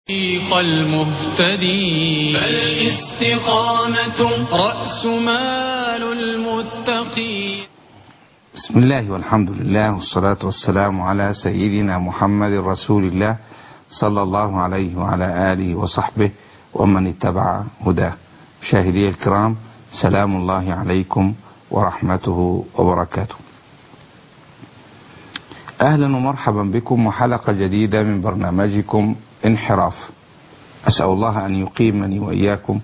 طريق المهتدي فالاستقامة رأس مال المتقين بسم الله والحمد لله والصلاة والسلام على سيدنا محمد رسول الله صلى الله عليه وعلى آله وصحبه ومن اتبع هداه مشاهدي الكرام سلام الله عليكم ورحمته وبركاته أهلا ومرحبا بكم وحلقة جديدة من برنامجكم انحراف أسأل الله أن يقيمني وإياكم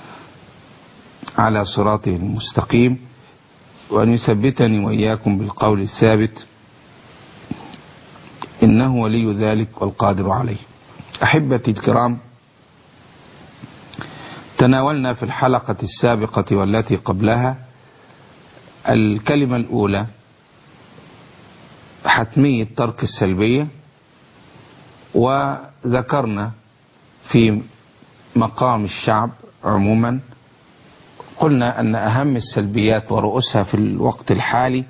على صراطه المستقيم وأن يثبتني وإياكم بالقول الثابت إنه ولي ذلك والقادر عليه أحبتي الكرام تناولنا في الحلقة السابقة والتي قبلها الكلمة الأولى حتمية ترك السلبية وذكرنا في مقام الشعب عموما قلنا أن أهم السلبيات ورؤوسها في الوقت الحالي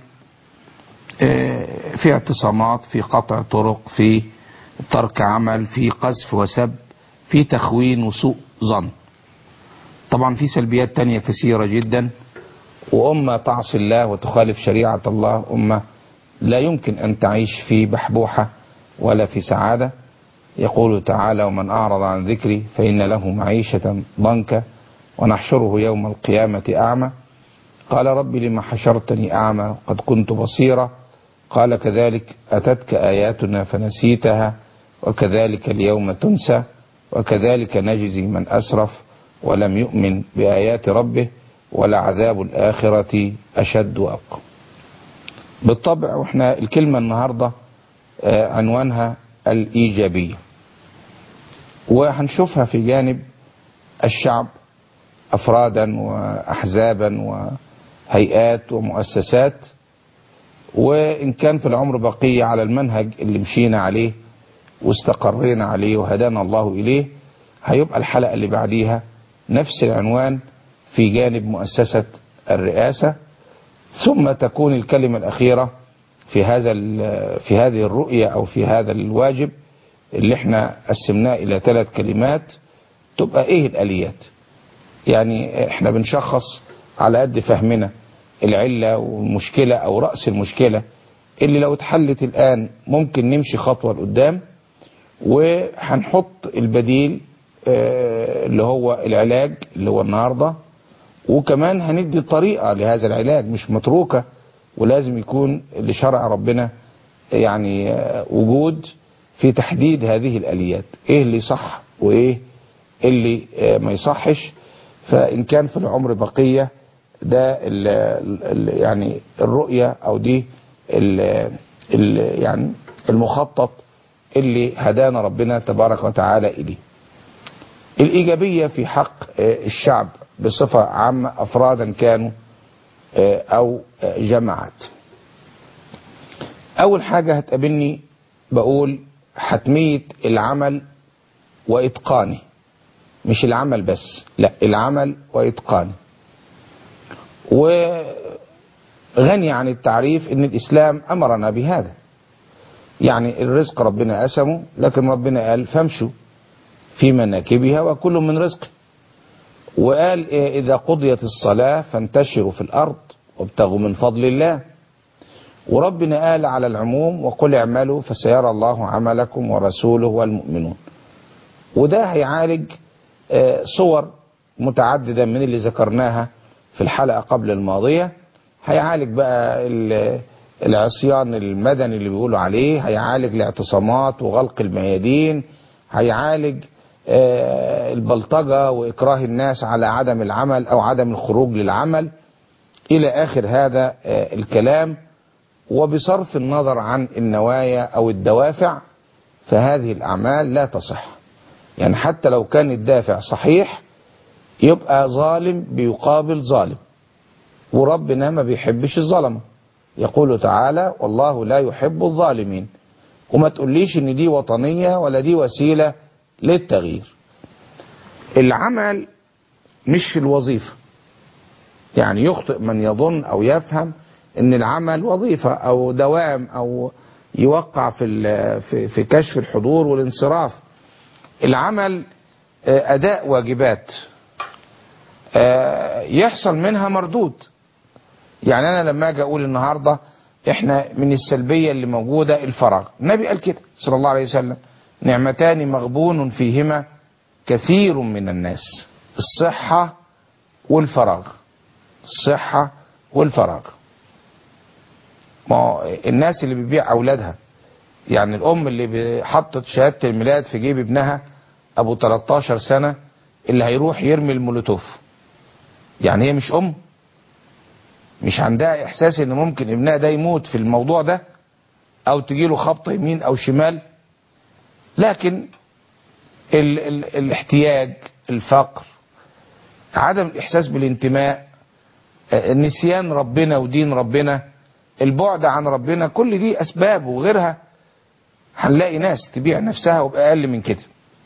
في اعتصامات في قطع طرق في ترك عمل في قذف وسب في تخوين وسوء ظن طبعا في سلبيات تانية كثيرة جدا وأمة تعصي الله وتخالف شريعة الله أمة لا يمكن أن تعيش في بحبوحة ولا في سعادة يقول تعالى ومن أعرض عن ذكري فإن له معيشة ضنكا ونحشره يوم القيامة أعمى قال رب لما حشرتني أعمى قد كنت بصيرا قال كذلك أتتك آياتنا فنسيتها وكذلك اليوم تنسى وكذلك نجزي من أسرف ولم يؤمن بآيات ربه ولعذاب الآخرة أشد وأبقى بالطبع واحنا الكلمة النهاردة عنوانها الإيجابية وهنشوفها في جانب الشعب أفرادا وأحزابا وهيئات ومؤسسات وإن كان في العمر بقية على المنهج اللي مشينا عليه واستقرينا عليه وهدانا الله إليه هيبقى الحلقة اللي بعديها نفس العنوان في جانب مؤسسة الرئاسة ثم تكون الكلمة الأخيرة في هذا في هذه الرؤية أو في هذا الواجب اللي احنا قسمناه إلى ثلاث كلمات تبقى إيه الآليات يعني احنا بنشخص على قد فهمنا العلة والمشكلة أو رأس المشكلة اللي لو اتحلت الآن ممكن نمشي خطوة لقدام وهنحط البديل اللي هو العلاج اللي هو النهارده وكمان هندي طريقة لهذا العلاج مش متروكة ولازم يكون لشرع ربنا يعني وجود في تحديد هذه الآليات ايه اللي صح وايه اللي ما يصحش فإن كان في العمر بقية ده ال ال يعني الرؤية أو دي ال ال يعني المخطط اللي هدانا ربنا تبارك وتعالى إليه الإيجابية في حق الشعب بصفة عامة أفرادا كانوا أو جماعات أول حاجة هتقابلني بقول حتمية العمل وإتقانه مش العمل بس لا العمل وإتقانه وغني عن التعريف ان الإسلام أمرنا بهذا يعني الرزق ربنا قسمه لكن ربنا قال فامشوا في مناكبها وكل من رزقه وقال إيه إذا قضيت الصلاة فانتشروا في الأرض وابتغوا من فضل الله وربنا قال على العموم وقل اعملوا فسيرى الله عملكم ورسوله والمؤمنون وده هيعالج صور متعددة من اللي ذكرناها في الحلقة قبل الماضية هيعالج بقى العصيان المدني اللي بيقولوا عليه هيعالج الاعتصامات وغلق الميادين هيعالج البلطجة وإكراه الناس على عدم العمل أو عدم الخروج للعمل إلى آخر هذا الكلام وبصرف النظر عن النوايا أو الدوافع فهذه الأعمال لا تصح يعني حتى لو كان الدافع صحيح يبقى ظالم بيقابل ظالم وربنا ما بيحبش الظلمة يقول تعالى والله لا يحب الظالمين وما تقوليش ان دي وطنية ولا دي وسيلة للتغيير العمل مش في الوظيفة يعني يخطئ من يظن او يفهم ان العمل وظيفة او دوام او يوقع في في كشف الحضور والانصراف العمل آه، اداء واجبات آه، يحصل منها مردود يعني انا لما اجي اقول النهارده احنا من السلبيه اللي موجوده الفراغ النبي قال كده صلى الله عليه وسلم نعمتان مغبون فيهما كثير من الناس الصحه والفراغ الصحه والفراغ ما هو الناس اللي بتبيع اولادها يعني الام اللي حطت شهاده الميلاد في جيب ابنها ابو 13 سنه اللي هيروح يرمي المولوتوف يعني هي مش ام مش عندها احساس ان ممكن ابنها ده يموت في الموضوع ده او تجيله خبطه يمين او شمال لكن ال ال الاحتياج الفقر عدم الاحساس بالانتماء آه، نسيان ربنا ودين ربنا البعد عن ربنا كل دي اسباب وغيرها هنلاقي ناس تبيع نفسها وبأقل من كده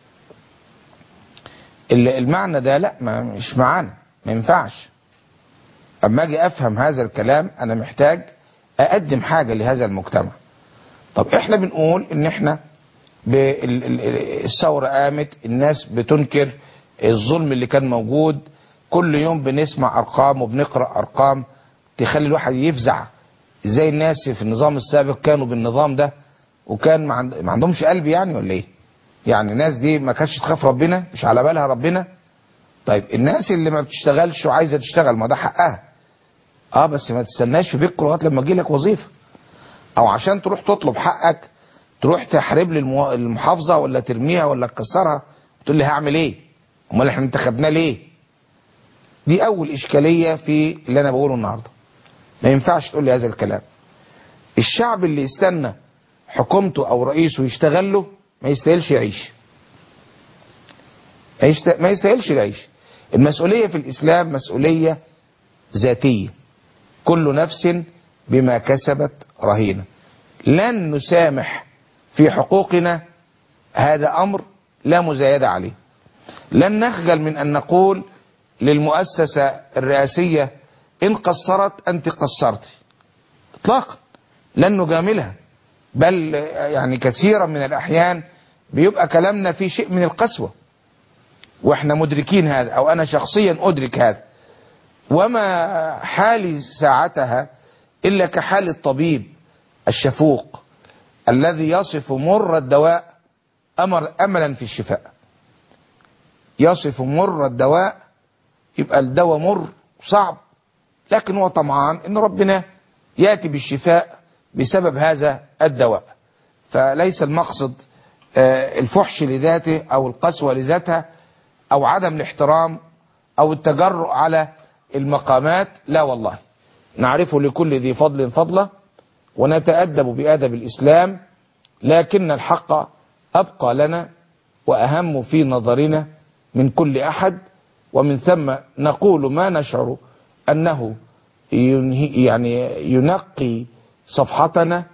ال- المعنى ده لا ما مش معانا ما ينفعش اما اجي افهم هذا الكلام انا محتاج اقدم حاجة لهذا المجتمع طب احنا بنقول ان احنا ب- ال- ال- الثورة قامت الناس بتنكر الظلم اللي كان موجود كل يوم بنسمع ارقام وبنقرأ ارقام تخلي الواحد يفزع ازاي الناس في النظام السابق كانوا بالنظام ده وكان ما عند- ما عندهمش قلب يعني ولا ايه يعني الناس دي ما كانتش تخاف ربنا مش على بالها ربنا طيب الناس اللي ما بتشتغلش وعايزه تشتغل ما ده حقها اه بس ما تستناش في بيتكم لغايه لما تجي لك وظيفه او عشان تروح تطلب حقك تروح تحارب لي المو- المحافظه ولا ترميها ولا تكسرها تقول لي هعمل ايه امال احنا انتخبناه ليه دي اول اشكاليه في اللي انا بقوله النهارده ما ينفعش تقول لي هذا الكلام الشعب اللي يستنى حكومته او رئيسه يشتغل له ما يستاهلش يعيش ما يست- ما يستاهلش يعيش المسؤوليه في الاسلام مسؤوليه ذاتيه كل نفس بما كسبت رهينه لن نسامح في حقوقنا هذا امر لا مزايده عليه لن نخجل من ان نقول للمؤسسه الرئاسيه ان قصرت انت قصرتي اطلاقا لن نجاملها بل يعني كثيرا من الاحيان بيبقى كلامنا فيه شيء من القسوه واحنا مدركين هذا او انا شخصيا ادرك هذا وما حالي ساعتها الا كحال الطبيب الشفوق الذي يصف مر الدواء امر املا في الشفاء يصف مر الدواء يبقى الدواء مر صعب لكن هو طمعان ان ربنا ياتي بالشفاء بسبب هذا الدواء فليس المقصد آه، الفحش لذاته او القسوه لذاتها او عدم الاحترام او التجرؤ على المقامات لا والله نعرف لكل ذي فضل فضله ونتادب بادب الاسلام لكن الحق ابقى لنا واهم في نظرنا من كل احد ومن ثم نقول ما نشعر انه ينهي يعني ينقي صفحتنا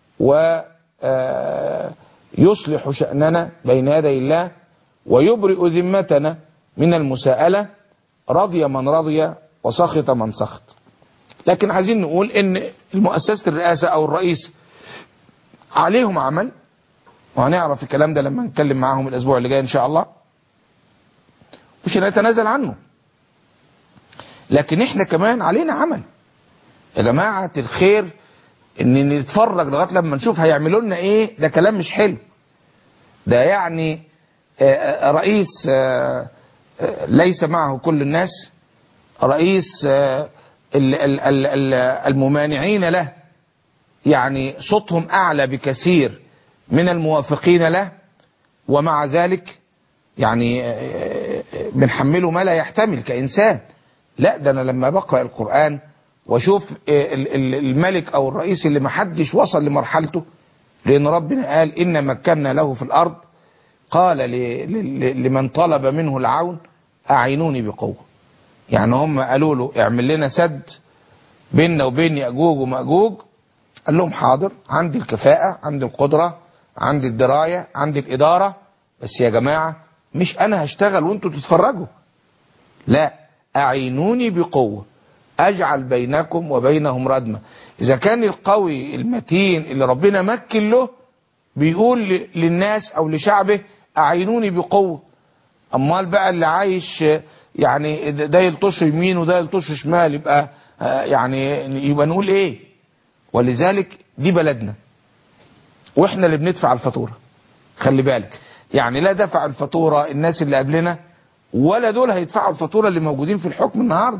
ويصلح شأننا بين يدي الله ويبرئ ذمتنا من المساءلة رضي من رضي وسخط من سخط لكن عايزين نقول ان المؤسسة الرئاسة او الرئيس عليهم عمل وهنعرف الكلام ده لما نتكلم معاهم الاسبوع اللي جاي ان شاء الله مش هنتنازل عنه لكن احنا كمان علينا عمل يا جماعة الخير ان نتفرج لغاية لما نشوف هيعملوا لنا ايه ده كلام مش حلو ده يعني آه، آه، رئيس آه، آه، ليس معه كل الناس رئيس آه، ال- ال- ال- ال- الممانعين له يعني صوتهم اعلى بكثير من الموافقين له ومع ذلك يعني آه، آه، بنحمله ما لا يحتمل كإنسان لا ده أنا لما بقرأ القرآن واشوف آه، ال- ال- الملك أو الرئيس اللي محدش وصل لمرحلته لأن ربنا قال إن مكنا له في الأرض قال ل- ل- لمن طلب منه العون أعينوني بقوة يعني هم قالوا له اعمل لنا سد بيننا وبين يأجوج ومأجوج قال لهم حاضر عندي الكفاءة عندي القدرة عندي الدراية عندي الإدارة بس يا جماعة مش أنا هشتغل وانتوا تتفرجوا لا أعينوني بقوة أجعل بينكم وبينهم ردمة إذا كان القوي المتين اللي ربنا مكن له بيقول ل- للناس أو لشعبه اعينوني بقوه امال بقى اللي عايش يعني ده يلطش يمين وده يلطش شمال يبقى يعني يبقى نقول ايه ولذلك دي بلدنا واحنا اللي بندفع الفاتوره خلي بالك يعني لا دفع الفاتوره الناس اللي قبلنا ولا دول هيدفعوا الفاتوره اللي موجودين في الحكم النهارده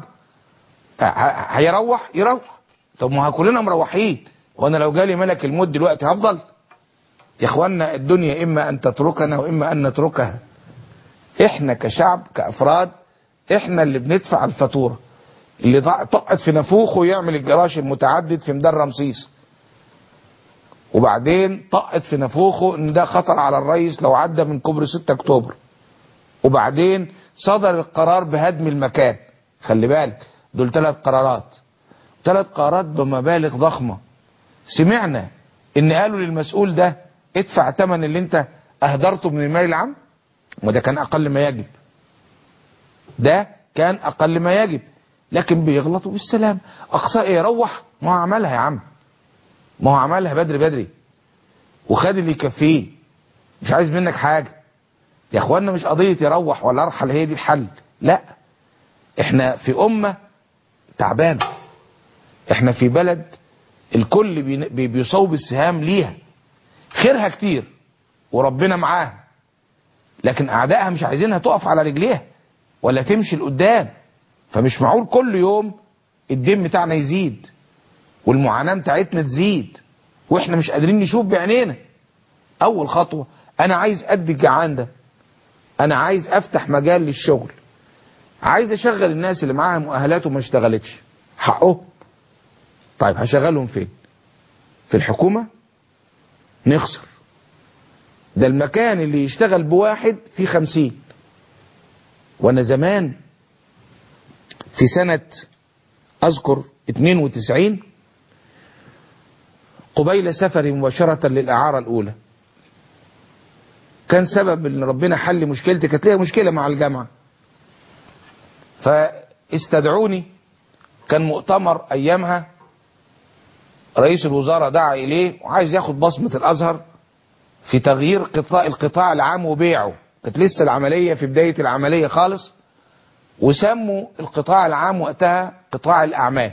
هيروح يروح طب ما كلنا مروحين وانا لو جالي ملك الموت دلوقتي هفضل يا اخوانا الدنيا اما ان تتركنا واما ان نتركها احنا كشعب كافراد احنا اللي بندفع الفاتوره اللي طقت في نافوخه يعمل الجراش المتعدد في ميدان رمسيس وبعدين طقت في نافوخه ان ده خطر على الرئيس لو عدى من كوبري 6 اكتوبر وبعدين صدر القرار بهدم المكان خلي بالك دول ثلاث قرارات ثلاث قرارات بمبالغ ضخمة سمعنا ان قالوا للمسؤول ده ادفع ثمن اللي انت اهدرته من المال العام وده كان اقل ما يجب ده كان اقل ما يجب لكن بيغلطوا بالسلام اقصى ايه يروح ما هو عملها يا عم ما هو عملها بدري بدري وخد اللي يكفيه مش عايز منك حاجة يا اخوانا مش قضية يروح ولا ارحل هي دي الحل لا احنا في امة تعبانة احنا في بلد الكل بي بيصوب السهام ليها خيرها كتير وربنا معاها لكن اعدائها مش عايزينها تقف على رجليها ولا تمشي لقدام فمش معقول كل يوم الدين بتاعنا يزيد والمعاناة بتاعتنا تزيد واحنا مش قادرين نشوف بعينينا اول خطوة انا عايز قد الجعان ده انا عايز افتح مجال للشغل عايز اشغل الناس اللي معاها مؤهلات وما اشتغلتش حقهم طيب هشغلهم فين في الحكومة نخسر ده المكان اللي يشتغل بواحد فيه خمسين وانا زمان في سنة اذكر 92 قبيل سفري مباشرة للإعارة الأولى كان سبب ان ربنا حل مشكلتي كانت ليها مشكلة مع الجامعة فاستدعوني كان مؤتمر ايامها رئيس الوزارة دعا اليه وعايز ياخد بصمة الازهر في تغيير قطاع القطاع العام وبيعه كانت لسه العملية في بداية العملية خالص وسموا القطاع العام وقتها قطاع الاعمال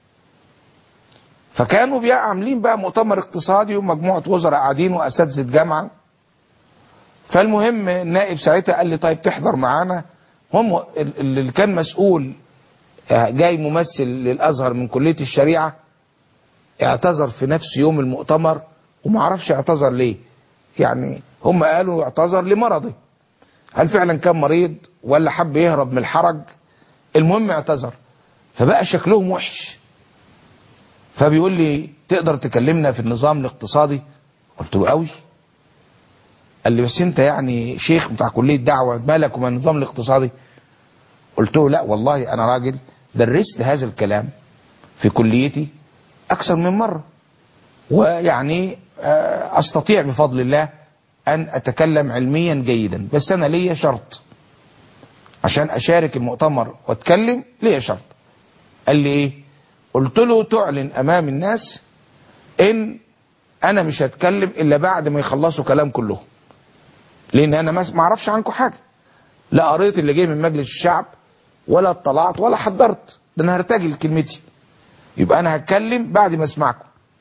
فكانوا بقى عاملين بقى مؤتمر اقتصادي ومجموعة وزراء قاعدين واساتذة جامعة فالمهم النائب ساعتها قال لي طيب تحضر معانا هم اللي كان مسؤول جاي ممثل للازهر من كلية الشريعة اعتذر في نفس يوم المؤتمر وما عرفش اعتذر ليه يعني هم قالوا اعتذر لمرضه هل فعلا كان مريض ولا حب يهرب من الحرج المهم اعتذر فبقى شكلهم وحش فبيقول لي تقدر تكلمنا في النظام الاقتصادي قلت له قوي قال لي بس انت يعني شيخ بتاع كليه دعوه مالك وما النظام الاقتصادي قلت له لا والله انا راجل درست هذا الكلام في كليتي اكثر من مره ويعني استطيع بفضل الله ان اتكلم علميا جيدا بس انا ليا شرط عشان اشارك المؤتمر واتكلم ليا شرط قال لي ايه قلت له تعلن امام الناس ان انا مش هتكلم الا بعد ما يخلصوا كلام كلهم لان انا ما اعرفش عنكم حاجه لا قريت اللي جاي من مجلس الشعب ولا اطلعت ولا حضرت ده انا هرتجل كلمتي يبقى انا هتكلم بعد ما اسمعكم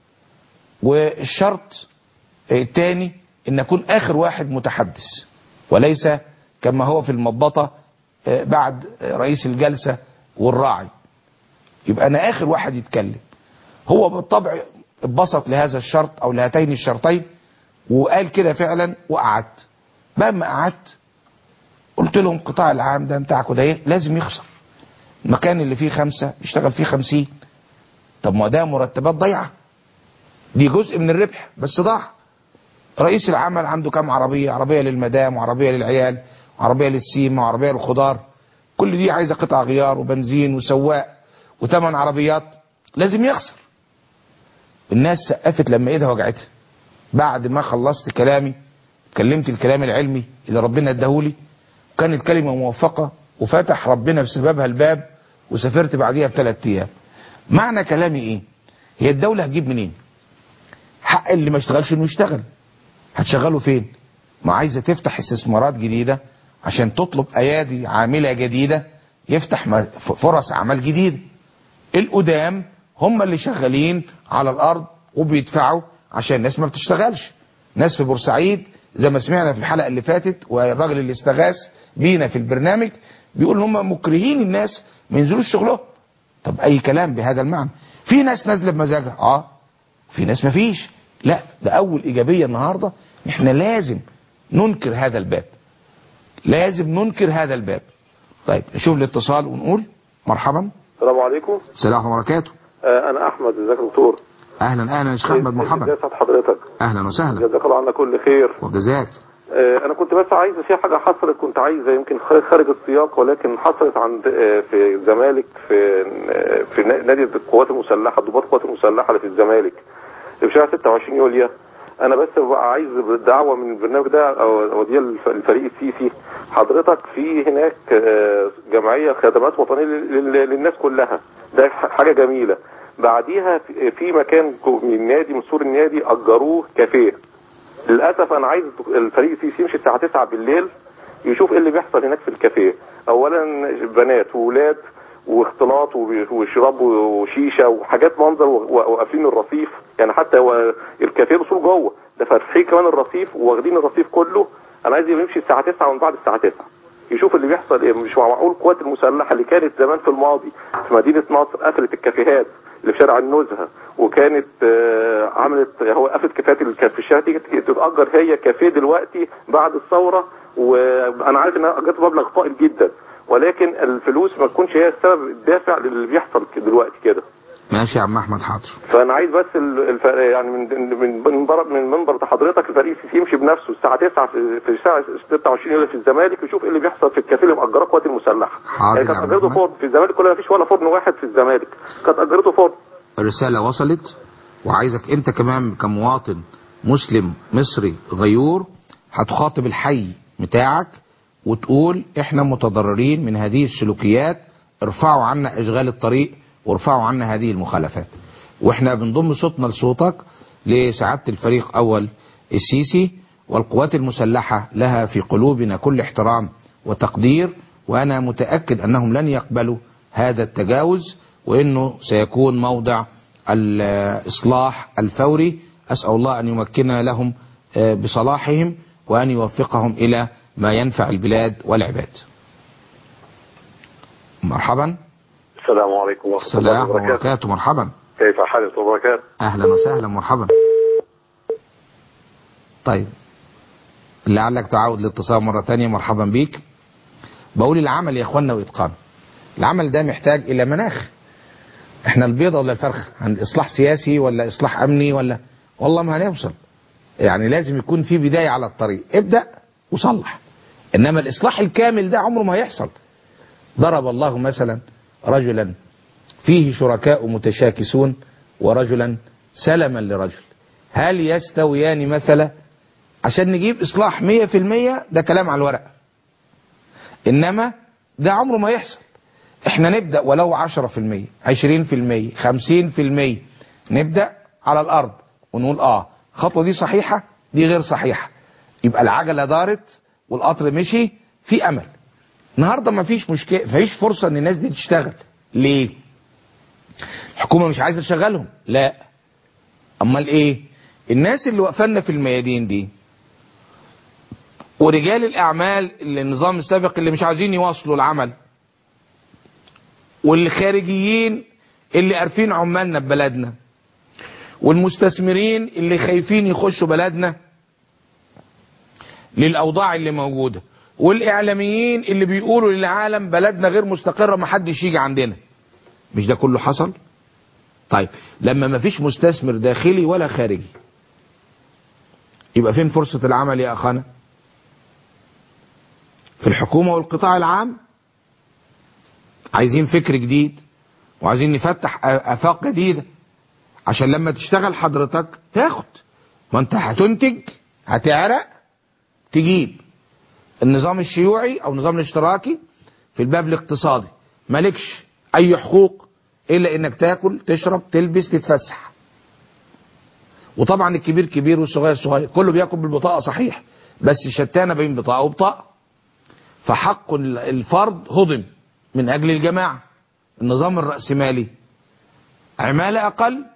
والشرط الثاني ان اكون اخر واحد متحدث وليس كما هو في المضبطه بعد رئيس الجلسه والراعي يبقى انا اخر واحد يتكلم هو بالطبع اتبسط لهذا الشرط او لهاتين الشرطين وقال كده فعلا وقعدت بعد ما قعدت قلت لهم قطاع العام ده بتاعكم ده ايه لازم يخسر المكان اللي فيه خمسة يشتغل فيه خمسين طب ما ده مرتبات ضيعة دي جزء من الربح بس ضاع رئيس العمل عنده كام عربية عربية للمدام وعربية للعيال وعربية للسيمة وعربية للخضار كل دي عايزة قطع غيار وبنزين وسواق وثمان عربيات لازم يخسر الناس سقفت لما ايدها وجعتها بعد ما خلصت كلامي كلمت الكلام العلمي اللي ربنا اداهولي وكانت كلمة موفقة وفتح ربنا بسببها الباب وسافرت بعديها بثلاث ايام معنى كلامي ايه هي الدولة هتجيب منين حق اللي ما اشتغلش انه يشتغل هتشغله فين ما عايزه تفتح استثمارات جديده عشان تطلب ايادي عامله جديده يفتح م- ف- فرص اعمال جديده القدام هم اللي شغالين على الارض وبيدفعوا عشان الناس ما بتشتغلش ناس في بورسعيد زي ما سمعنا في الحلقه اللي فاتت والراجل اللي استغاث بينا في البرنامج بيقول ان هم مكرهين الناس ما ينزلوش شغلهم طب اي كلام بهذا المعنى في ناس نازله بمزاجها اه في ناس ما فيش لا ده اول ايجابيه النهارده احنا لازم ننكر هذا الباب لازم ننكر هذا الباب طيب نشوف الاتصال ونقول مرحبا السلام عليكم السلام ورحمه الله وبركاته آه انا احمد ازيك يا دكتور اهلا اهلا يا شيخ احمد ازي مرحبا صحة حضرتك اهلا وسهلا جزاك الله عنا كل خير وجزاك آه انا كنت بس عايز في حاجه حصلت كنت عايزه يمكن خارج خارج السياق ولكن حصلت عند آه في الزمالك في آه في نادي القوات المسلحه ضباط القوات المسلحه اللي في الزمالك في شهر 26 يوليو انا بس بقى عايز دعوه من البرنامج ده او اوديه الفريق السيسي حضرتك في هناك آه، جمعيه خدمات وطنيه لل- لل- للناس كلها ده حاجه جميله بعديها في- في مكان جو- من النادي من سور النادي اجروه كافيه للاسف انا عايز الفريق السيسي يمشي الساعه 9 بالليل يشوف ايه اللي بيحصل هناك في الكافيه اولا بنات وولاد واختلاط وبي- ويشربوا شيشه وحاجات منظر و- و- وقافلين الرصيف يعني حتى هو الكافيه وصول جوه ده فاتحين كمان الرصيف واخدين الرصيف كله انا عايز يمشي الساعه 9 ومن بعد الساعه 9 يشوف اللي بيحصل ايه مش معقول القوات المسلحه اللي كانت زمان في الماضي في مدينه نصر قفلت الكافيهات اللي في شارع النزهه وكانت آه، عملت هو قفلت كافيهات اللي كانت في الشارع دي تتاجر هي كافيه دلوقتي بعد الثوره وانا عارف انها اجرت مبلغ طائل جدا ولكن الفلوس ما تكونش هي السبب الدافع للي بيحصل دلوقتي كده ماشي يا عم احمد حاضر فانا عايز بس ال- الف... يعني من من منبر من منبر حضرتك الفريق السيسي يمشي بنفسه الساعه 9 في في الساعه 26 يوليو في الزمالك يشوف ايه اللي بيحصل في الكافيه اللي مأجراه القوات المسلحه حاضر يعني يا كانت عم اجرته أحمد. فرن في الزمالك كلها ما فيش ولا فرن واحد في الزمالك كانت اجرته فرن الرسالة وصلت وعايزك انت كمان كمواطن مسلم مصري غيور هتخاطب الحي بتاعك وتقول احنا متضررين من هذه السلوكيات ارفعوا عنا اشغال الطريق وارفعوا عنا هذه المخالفات واحنا بنضم صوتنا لصوتك لسعادة الفريق اول السيسي والقوات المسلحة لها في قلوبنا كل احترام وتقدير وانا متأكد انهم لن يقبلوا هذا التجاوز وانه سيكون موضع الاصلاح الفوري اسال الله ان يمكننا لهم آه، بصلاحهم وان يوفقهم الى ما ينفع البلاد والعباد. مرحبا السلام عليكم ورحمه السلام ورحمه الله وبركاته مرحبا كيف حالك وبركاته اهلا وسهلا مرحبا. طيب لعلك تعود الاتصال مره ثانيه مرحبا بيك. بقول العمل يا اخوانا واتقان. العمل ده محتاج الى مناخ. احنا البيضة ولا الفرخ عن اصلاح سياسي ولا اصلاح امني ولا والله ما هنوصل يعني لازم يكون في بداية على الطريق ابدأ وصلح انما الاصلاح الكامل ده عمره ما هيحصل ضرب الله مثلا رجلا فيه شركاء متشاكسون ورجلا سلما لرجل هل يستويان مثلا عشان نجيب اصلاح مية في المية ده كلام على الورق انما ده عمره ما يحصل احنا نبدأ ولو عشرة في المية عشرين في المية خمسين في المية نبدأ على الارض ونقول اه الخطوة دي صحيحة دي غير صحيحة يبقى العجلة دارت والقطر مشي في امل النهارده ما فيش مشكله مفيش فرصه ان الناس دي تشتغل ليه الحكومه مش عايزه تشغلهم لا امال ايه الناس اللي واقفالنا في الميادين دي ورجال الاعمال اللي النظام السابق اللي مش عايزين يواصلوا العمل واللي خارجيين اللي قارفين عمالنا ببلدنا والمستثمرين اللي خايفين يخشوا بلدنا للاوضاع اللي موجوده والاعلاميين اللي بيقولوا للعالم بلدنا غير مستقره ما حدش يجي عندنا مش ده كله حصل طيب لما ما فيش مستثمر داخلي ولا خارجي يبقى فين فرصه العمل يا اخانا في الحكومه والقطاع العام عايزين فكر جديد وعايزين نفتح افاق جديده عشان لما تشتغل حضرتك تاخد ما انت هتنتج هتعرق تجيب النظام الشيوعي او النظام الاشتراكي في الباب الاقتصادي مالكش اي حقوق الا انك تاكل تشرب تلبس تتفسح وطبعا الكبير كبير والصغير صغير كله بياكل بالبطاقه صحيح بس شتان بين بطاقة وبطاقة فحق الفرد هضم من أجل الجماعة النظام الرأسمالي عمالة أقل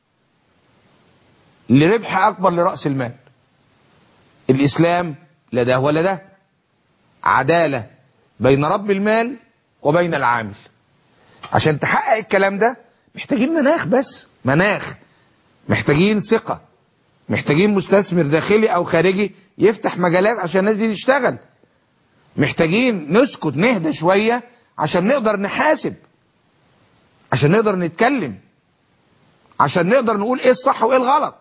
لربح أكبر لرأس المال الإسلام لا ده ولا ده عدالة بين رب المال وبين العامل عشان تحقق الكلام ده محتاجين مناخ بس مناخ محتاجين ثقة محتاجين مستثمر داخلي أو خارجي يفتح مجالات عشان الناس دي تشتغل محتاجين نسكت نهدى شوية عشان نقدر نحاسب عشان نقدر نتكلم عشان نقدر نقول ايه الصح وايه الغلط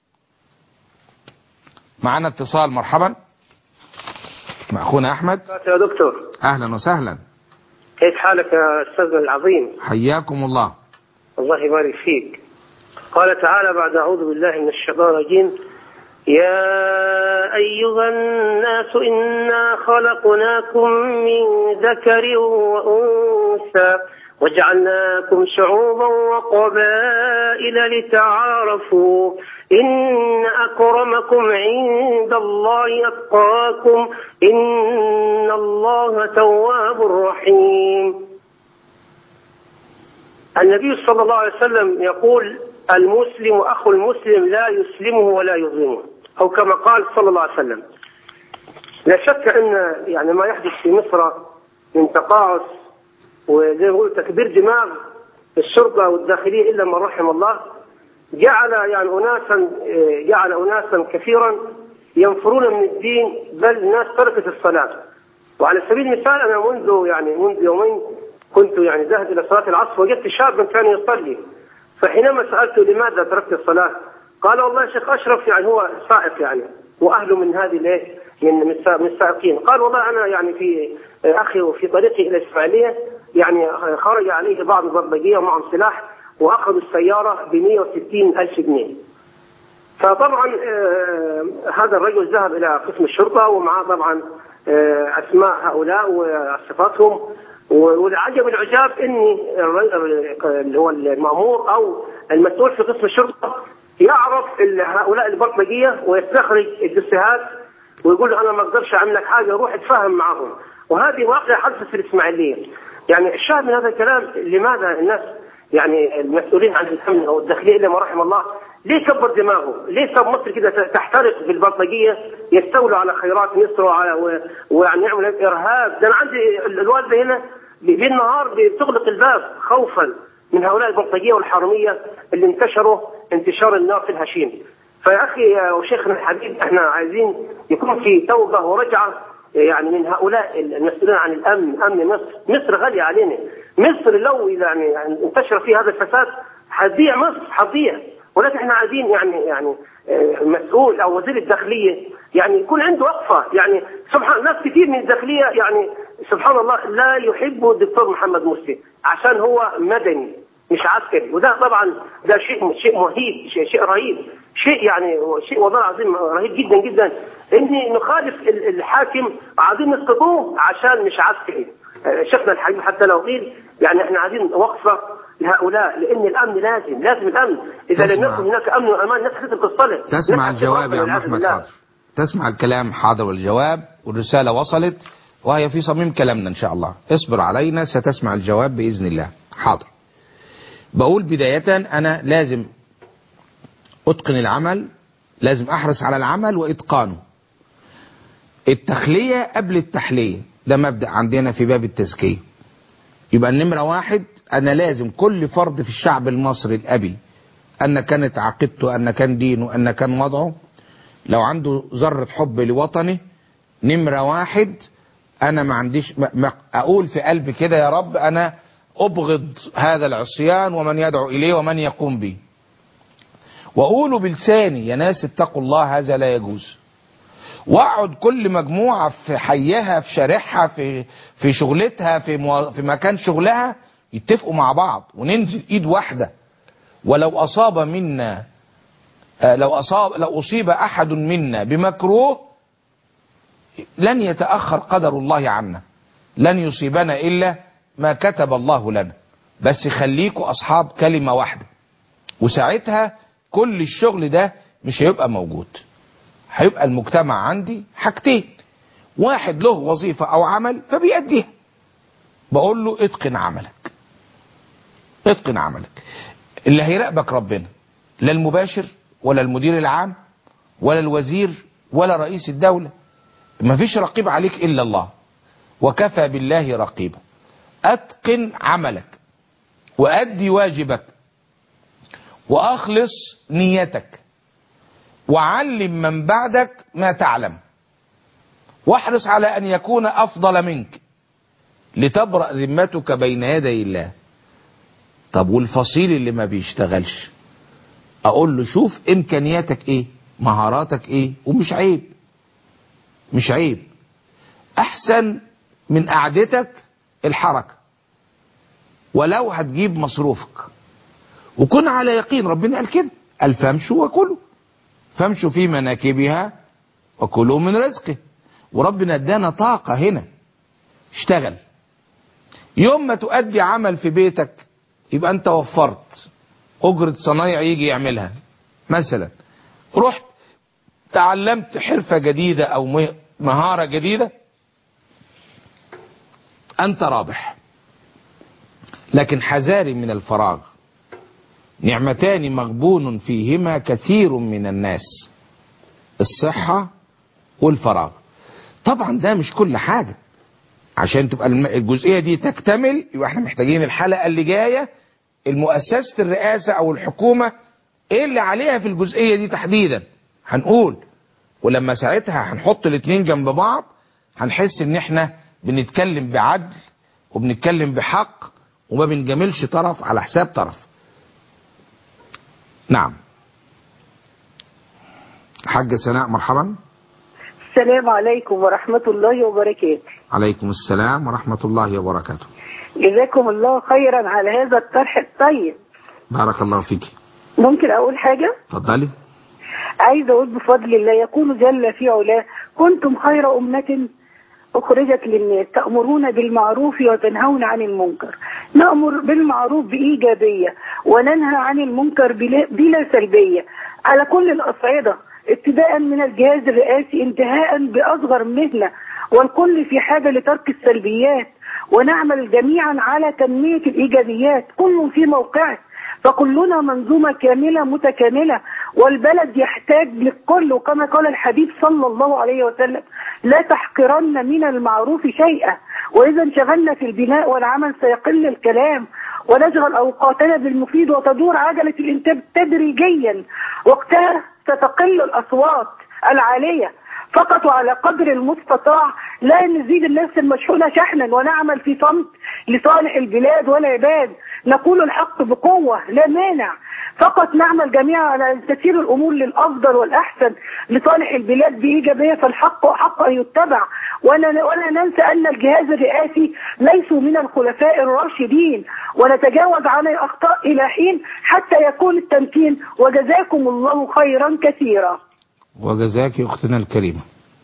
معانا اتصال مرحبا مع اخونا احمد يا دكتور اهلا وسهلا كيف حالك يا استاذنا العظيم حياكم الله الله يبارك فيك قال تعالى بعد اعوذ بالله من الشيطان الرجيم يا ايها الناس انا خلقناكم من ذكر وانثى وجعلناكم شعوبا وقبائل لتعارفوا إن أكرمكم عند الله أتقاكم إن الله تواب رحيم النبي صلى الله عليه وسلم يقول المسلم أخو المسلم لا يسلمه ولا يظلمه أو كما قال صلى الله عليه وسلم لا شك أن يعني ما يحدث في مصر من تقاعس وزي ما يقول تكبير دماغ الشرطة والداخلية إلا من رحم الله جعل يعني أناسا جعل أناسا كثيرا ينفرون من الدين بل ناس تركت الصلاة وعلى سبيل المثال أنا منذ يعني منذ يومين كنت يعني ذاهب إلى صلاة العصر وجدت شابا كان يصلي فحينما سألته لماذا تركت الصلاة قال والله يا شيخ أشرف يعني هو سائق يعني وأهله من هذه الايه من من السائقين قال والله أنا يعني في أخي وفي طريقي إلى الإسماعيلية يعني خرج عليه بعض البلطجية ومعهم سلاح واخذوا السياره ب 160 الف جنيه. فطبعا آه هذا الرجل ذهب الى قسم الشرطه ومعه طبعا آه اسماء هؤلاء وصفاتهم والعجب العجاب ان اللي هو المامور او المسؤول في قسم الشرطه يعرف هؤلاء البلطجيه ويستخرج الدسيهات ويقول له انا ما اقدرش اعمل لك حاجه روح اتفاهم معهم وهذه واقعه حدثت في الاسماعيليه يعني الشاهد من هذا الكلام لماذا الناس يعني المسؤولين عن الامن او الداخليه الا ما رحم الله ليه كبر دماغه؟ ليه ساب مصر كده تحترق بالبلطجيه يستولوا على خيرات مصر وعلى ويعني يعمل ارهاب ده انا عندي الوالده هنا بالنهار بتغلق الباب خوفا من هؤلاء البلطجيه والحرميه اللي انتشروا انتشار النار في الهشيم. فيا اخي يا شيخنا الحبيب احنا عايزين يكون في توبه ورجعه يعني من هؤلاء المسؤولين عن الامن امن مصر، مصر غاليه علينا، مصر لو يعني انتشر فيها هذا الفساد هتضيع مصر هتضيع ولكن احنا عايزين يعني يعني مسؤول او وزير الداخليه يعني يكون عنده وقفه يعني سبحان ناس كثير من الداخليه يعني سبحان الله لا يحب الدكتور محمد مرسي عشان هو مدني مش عسكري وده طبعا ده شيء شيء مهيب شيء, شيء رهيب شيء يعني شيء والله العظيم رهيب جدا جدا ان نخالف الحاكم عايزين نسقطوه عشان مش عسكري شيخنا الحبيب حتى لو قيل يعني احنا عايزين وقفه لهؤلاء لان الامن لازم لازم الامن اذا لم يكن هناك امن وامان الناس لازم تصطلح تسمع الجواب يا عم احمد حاضر تسمع الكلام حاضر والجواب والرساله وصلت وهي في صميم كلامنا ان شاء الله اصبر علينا ستسمع الجواب باذن الله حاضر بقول بدايه انا لازم اتقن العمل لازم احرص على العمل واتقانه التخليه قبل التحليه ده مبدأ عندنا في باب التزكية يبقى النمرة واحد أنا لازم كل فرد في الشعب المصري الأبي أن كانت عقيدته أن كان دينه أن كان وضعه لو عنده ذرة حب لوطنه نمرة واحد أنا ما عنديش ما أقول في قلبي كده يا رب أنا أبغض هذا العصيان ومن يدعو إليه ومن يقوم به وأقول بلساني يا ناس اتقوا الله هذا لا يجوز واقعد كل مجموعه في حيها في شارعها في في شغلتها في مو... في مكان شغلها يتفقوا مع بعض وننزل ايد واحده ولو اصاب منا لو اصاب لو اصيب احد منا بمكروه لن يتاخر قدر الله عنا لن يصيبنا الا ما كتب الله لنا بس خليكوا اصحاب كلمه واحده وساعتها كل الشغل ده مش هيبقى موجود هيبقى المجتمع عندي حاجتين واحد له وظيفة او عمل فبيأديها بقول له اتقن عملك اتقن عملك اللي هيراقبك ربنا لا المباشر ولا المدير العام ولا الوزير ولا رئيس الدولة مفيش رقيب عليك الا الله وكفى بالله رقيبا اتقن عملك وادي واجبك واخلص نيتك وعلم من بعدك ما تعلم واحرص على ان يكون افضل منك لتبرأ ذمتك بين يدي الله طب والفصيل اللي ما بيشتغلش اقول له شوف امكانياتك ايه مهاراتك ايه ومش عيب مش عيب احسن من قعدتك الحركة ولو هتجيب مصروفك وكن على يقين ربنا قال كده قال فامشوا وكلوا فامشوا في مناكبها وكلوا من رزقه وربنا ادانا طاقة هنا اشتغل يوم ما تؤدي عمل في بيتك يبقى انت وفرت اجرة صنايع يجي يعملها مثلا رحت تعلمت حرفة جديدة او م- مهارة جديدة انت رابح لكن حذاري من الفراغ نعمتان مغبون فيهما كثير من الناس الصحة والفراغ طبعا ده مش كل حاجة عشان تبقى الم- الجزئية دي تكتمل يبقى احنا محتاجين الحلقة اللي جاية المؤسسة الرئاسة او الحكومة ايه اللي عليها في الجزئية دي تحديدا هنقول ولما ساعتها هنحط الاتنين جنب بعض هنحس ان احنا بنتكلم بعدل وبنتكلم بحق وما بنجاملش طرف على حساب طرف نعم حاجة سناء مرحبا السلام عليكم ورحمة الله وبركاته عليكم السلام ورحمة الله وبركاته جزاكم الله خيرا على هذا الطرح الطيب بارك الله فيك ممكن أقول حاجة اتفضلي عايزة أقول بفضل الله يقول جل في علاه كنتم خير أمة أخرجت للناس تأمرون بالمعروف وتنهون عن المنكر نأمر بالمعروف بإيجابية وننهى عن المنكر بلا, بلا سلبية على كل الأصعدة ابتداء من الجهاز الرئاسي انتهاء بأصغر مهنة والكل في حاجة لترك السلبيات ونعمل جميعا على تنمية الإيجابيات كل في موقعه فكلنا منظومة كاملة متكاملة والبلد يحتاج للكل وكما قال الحبيب صلى الله عليه وسلم لا تحقرن من المعروف شيئا وإذا انشغلنا في البناء والعمل سيقل الكلام ونشغل أوقاتنا بالمفيد وتدور عجلة الإنتاج تدريجيا وقتها ستقل الأصوات العالية فقط وعلى قدر المستطاع لا نزيد النفس المشحونة شحنا ونعمل في صمت لصالح البلاد والعباد نقول الحق بقوة لا مانع فقط نعمل جميعا على تسيير الأمور للأفضل والأحسن لصالح البلاد بإيجابية فالحق حق أن يتبع ولا, ولا ننسى أن الجهاز الرئاسي ليسوا من الخلفاء الراشدين ونتجاوز عن الأخطاء إلى حين حتى يكون التمكين وجزاكم الله خيرا كثيرا وجزاك أختنا الكريمة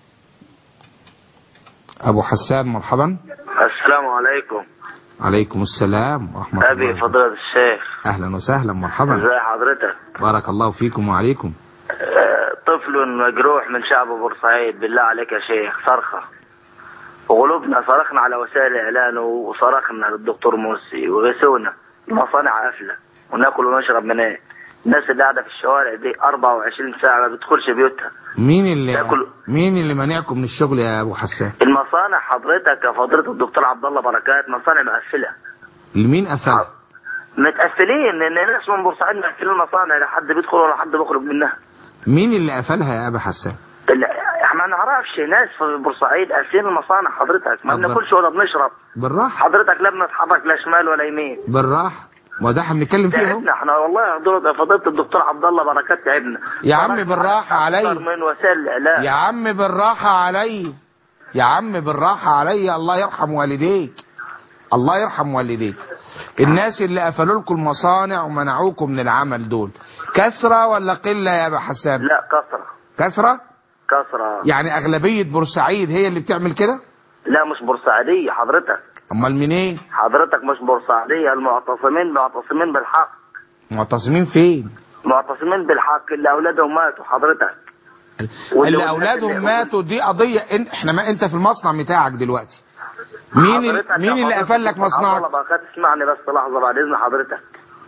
أبو حسان مرحبا السلام عليكم عليكم السلام ورحمة أبي الله فضيلة الشيخ أهلا وسهلا مرحبا ازي حضرتك بارك الله فيكم وعليكم آه، طفل مجروح من شعب بورسعيد بالله عليك يا شيخ صرخة وغلوبنا صرخنا على وسائل الإعلان وصرخنا للدكتور مرسي وغسونا المصانع قافلة وناكل ونشرب منين الناس اللي قاعدة في الشوارع دي 24 ساعة ما بتدخلش بيوتها مين اللي تاكل- مين اللي مانعكم من الشغل يا أبو حسان المصانع حضرتك يا فضيلة الدكتور عبد الله بركات مصانع مقفلة لمين قفل متقفلين لان ناس من بورسعيد مقفلين المصانع لا حد بيدخل ولا حد بيخرج منها مين اللي قفلها يا أبو حسان لا، احنا ما نعرفش ناس في بورسعيد قافلين المصانع حضرتك ما طب بناكلش ولا بنشرب بالراحة حضرتك لا بنتحرك لا شمال ولا يمين بالراحة ما ده هنتكلم فيه اهو تعبنا احنا والله يا حضرتك فضيله الدكتور عبد الله بركات تعبنا يا عم صرفنا بالراحة عليا. أكتر من وسائل الاعلام يا عم بالراحة علي يا عم بالراحة علي الله يرحم والديك الله يرحم والديك الناس اللي قفلوا لكم المصانع ومنعوكم من العمل دول كثرة ولا قلة يا ابو حسان لا كثره كثرة كثره يعني اغلبية بورسعيد هي اللي بتعمل كده لا مش بورسعيديه حضرتك امال منين حضرتك مش بورسعيديه المعتصمين معتصمين بالحق معتصمين فين معتصمين بالحق اللي اولادهم ماتوا حضرتك واللي اللي والناس اولادهم اللي- ماتوا دي قضيه إن احنا ما انت في المصنع بتاعك دلوقتي مين ال- حضرتك مين يا اللي حضرتك قفل لك عبد الله مصنعك بقى تسمعني بس لحظه بعد اذن حضرتك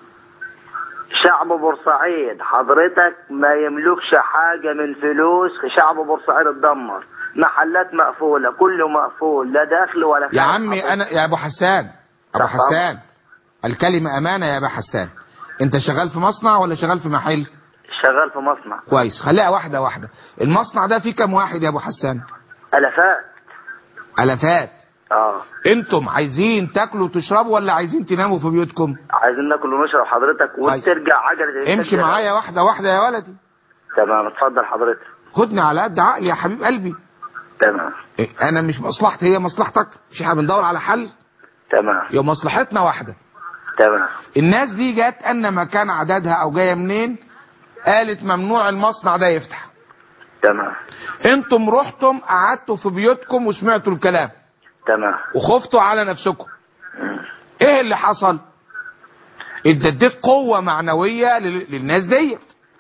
شعب بورسعيد حضرتك ما يملكش حاجه من فلوس شعب بورسعيد اتدمر محلات مقفوله كله مقفول لا داخل ولا يا خارج عمي حضرتك. انا يا ابو حسان ابو تحت حسان الكلمه امانه يا ابو حسان انت شغال في مصنع ولا شغال في محل شغال في مصنع كويس خليها واحده واحده المصنع ده فيه كام واحد يا ابو حسان الافات الافات اه انتم عايزين تاكلوا وتشربوا ولا عايزين تناموا في بيوتكم عايزين ناكل ونشرب حضرتك وترجع عجله امشي معايا واحده واحده يا ولدي تمام اتفضل حضرتك خدني على قد عقلي يا حبيب قلبي تمام إيه، انا مش مصلحتي هي مصلحتك مش احنا بندور على حل تمام يا مصلحتنا واحده تمام الناس دي جت ان مكان عددها او جايه منين قالت ممنوع المصنع ده يفتح تمام انتم رحتم قعدتوا في بيوتكم وسمعتوا الكلام تمام وخفتوا على نفسكم ايه اللي حصل انت اديت قوة معنوية لل- للناس ديت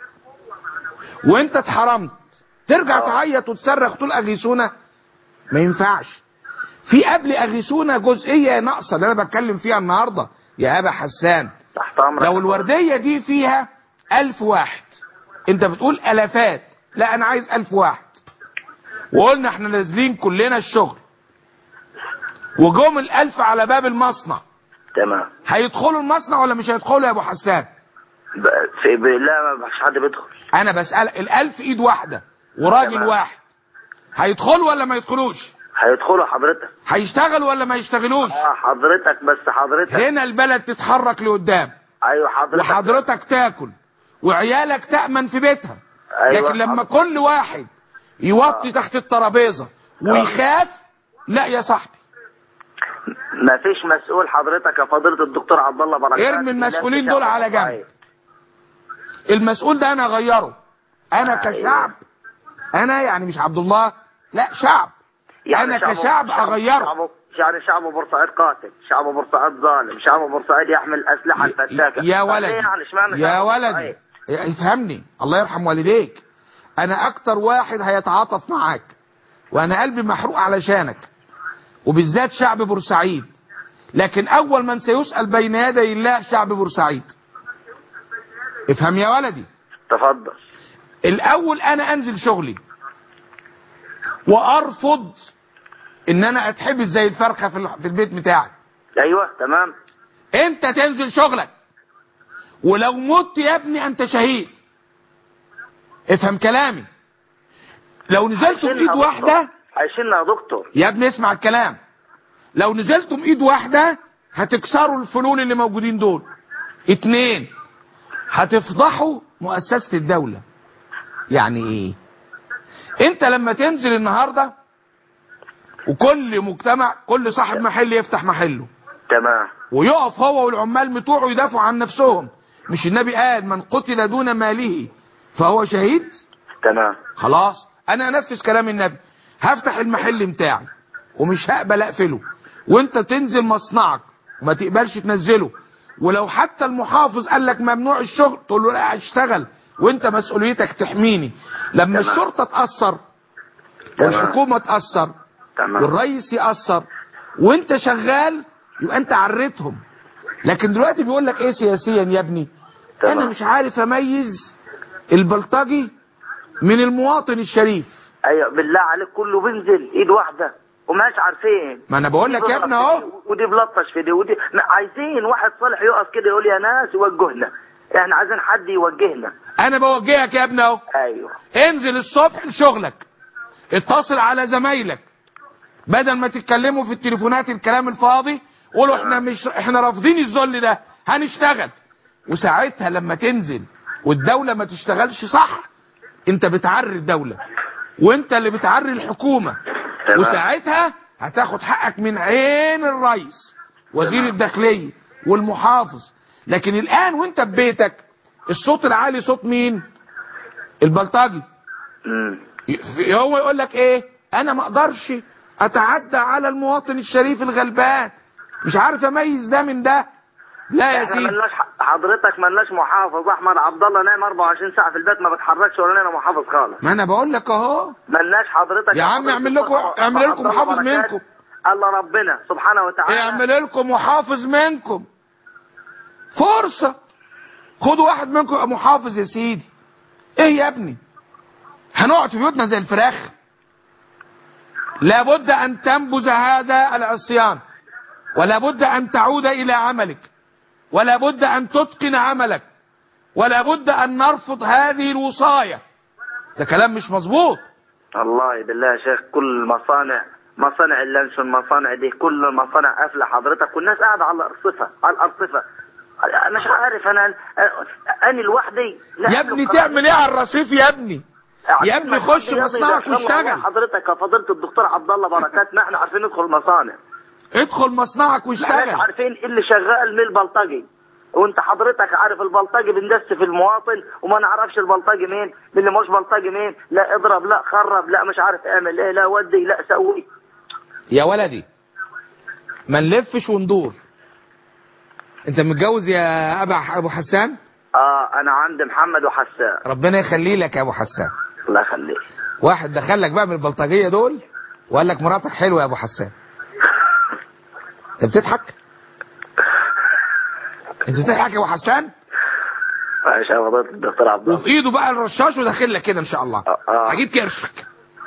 وانت اتحرمت ترجع آه. تعيط وتصرخ تقول اغيثونا ما ينفعش في قبل اغيثونا جزئية ناقصة اللي انا بتكلم فيها النهاردة يا ابا حسان تحت امرك لو الوردية دي فيها ألف واحد انت بتقول ألفات لا أنا عايز ألف واحد وقلنا احنا نازلين كلنا الشغل وجم الألف على باب المصنع تمام هيدخلوا المصنع ولا مش هيدخلوا يا أبو حسان ب... في ب... لا ما فيش حد بيدخل أنا بسأل الألف إيد واحدة وراجل تمام. واحد هيدخلوا ولا ما يدخلوش هيدخلوا حضرتك هيشتغلوا ولا ما يشتغلوش اه حضرتك بس حضرتك هنا البلد تتحرك لقدام ايوه حضرتك وحضرتك تاكل وعيالك تأمن في بيتها أيوة لكن لما حضرتك. كل واحد يوطي تحت الترابيزة ويخاف لا يا صاحبي ما فيش مسؤول حضرتك يا فضيله الدكتور عبد الله بركات ارمي المسؤولين لا دول تشعب على جنب. بورسعيد. المسؤول ده انا اغيره انا أيوة. كشعب انا يعني مش عبد الله لا شعب انا شعب- كشعب شعب- اغيره شعب- يعني شعب بورسعيد قاتل شعب بورسعيد ظالم شعب بورسعيد يحمل الاسلحه الفتاكه يا طب ولدي ليه يعني اشمعنى يا شعب ولدي بورسعيد؟ افهمني الله يرحم والديك انا اكتر واحد هيتعاطف معاك وانا قلبي محروق علشانك وبالذات شعب بورسعيد لكن اول من سيسأل بين يدي الله شعب بورسعيد افهم يا ولدي تفضل الاول انا انزل شغلي وارفض ان انا اتحبس زي الفرخه في ال- في البيت بتاعي ايوه تمام انت تنزل شغلك ولو مت يا ابني انت شهيد افهم كلامي لو نزلت عايشينها بايد يا واحده دكتور. عايشينها يا دكتور يا ابني اسمع الكلام لو نزلتوا بايد واحده هتكسروا الفنون اللي موجودين دول اتنين هتفضحوا مؤسسة الدولة يعني ايه انت لما تنزل النهاردة وكل مجتمع كل صاحب محل يفتح محله تمام ويقف هو والعمال بتوعه يدافعوا عن نفسهم مش النبي قال من قتل دون ماله فهو شهيد تمام خلاص انا انفذ كلام النبي هفتح المحل بتاعي ومش هقبل اقفله وانت تنزل مصنعك وما تقبلش تنزله ولو حتى المحافظ قال لك ممنوع الشغل تقول له لا اشتغل وانت مسؤوليتك تحميني لما تمام. الشرطه تاثر تمام. والحكومه تاثر تمام والرئيس يأثر وانت شغال يبقى انت عريتهم لكن دلوقتي بيقول لك ايه سياسيا يا ابني تمام. انا مش عارف اميز البلطجي من المواطن الشريف ايوه بالله عليك كله بينزل ايد واحده وماش عارفين ما انا بقول لك يا ابني اهو ودي بلطش في دي ودي ما عايزين واحد صالح يقف كده يقول يا ناس يوجهنا احنا عايزين حد يوجهنا انا بوجهك يا ابني اهو ايوه انزل الصبح لشغلك اتصل على زمايلك بدل ما تتكلموا في التليفونات الكلام الفاضي قولوا احنا مش احنا رافضين الذل ده هنشتغل وساعتها لما تنزل والدولة ما تشتغلش صح انت بتعري الدولة وانت اللي بتعري الحكومة تمام. وساعتها هتاخد حقك من عين الرئيس وزير الداخلية والمحافظ لكن الان وانت ببيتك الصوت العالي صوت مين البلطجي امم ي- هو يقول لك ايه انا ما اقدرش اتعدى على المواطن الشريف الغلبان مش عارف اميز ده من ده لا يا احنا سيدي ملناش حق حضرتك ملناش محافظ احمد عبد الله نايم 24 ساعه في البيت ما بتحركش ولا لنا محافظ خالص ما انا بقول لك اهو ملناش حضرتك يا عم حضرتك اعمل لكم عبد اعمل لكم الله محافظ بركات. منكم الله ربنا سبحانه وتعالى اعمل لكم محافظ منكم فرصة خدوا واحد منكم يبقى محافظ يا سيدي ايه يا ابني هنقعد في بيوتنا زي الفراخ لابد ان تنبذ هذا العصيان ولا بد ان تعود الى عملك ولا بد ان تتقن عملك ولا بد ان نرفض هذه الوصاية ده كلام مش مظبوط والله بالله يا شيخ كل المصانع مصانع اللانش والمصانع دي كل المصانع قافله حضرتك والناس قاعده على الارصفه على الارصفه أنا مش عارف انا انا لوحدي لا يا ابني تعمل ايه على الرصيف يا ابني يا ابني خش يا ابني مصنعك ده واشتغل. والله حضرتك يا فضيله الدكتور عبد الله بركات ما احنا عارفين ندخل المصانع ادخل مصنعك ما احناش واشتغل عارفين ايه اللي شغال من البلطجي وانت حضرتك عارف البلطجي بندس في المواطن وما نعرفش البلطجي مين من اللي مش بلطجي مين لا اضرب لا خرب لا مش عارف اعمل ايه لا ودي لا سوي يا ولدي ما نلفش وندور انت متجوز يا ابا ابو حسان اه انا عند محمد وحسان ربنا يخلي لك يا ابو حسان الله يخليك واحد دخلك بقى من البلطجيه دول وقال لك مراتك حلوه يا ابو حسان انت بتضحك انت بتضحك يا ابو حسان معلش يا فضيله الدكتور عبد الله وفي ايده بقى الرشاش وداخل لك كده ان شاء الله آه، آه. هجيب كرشك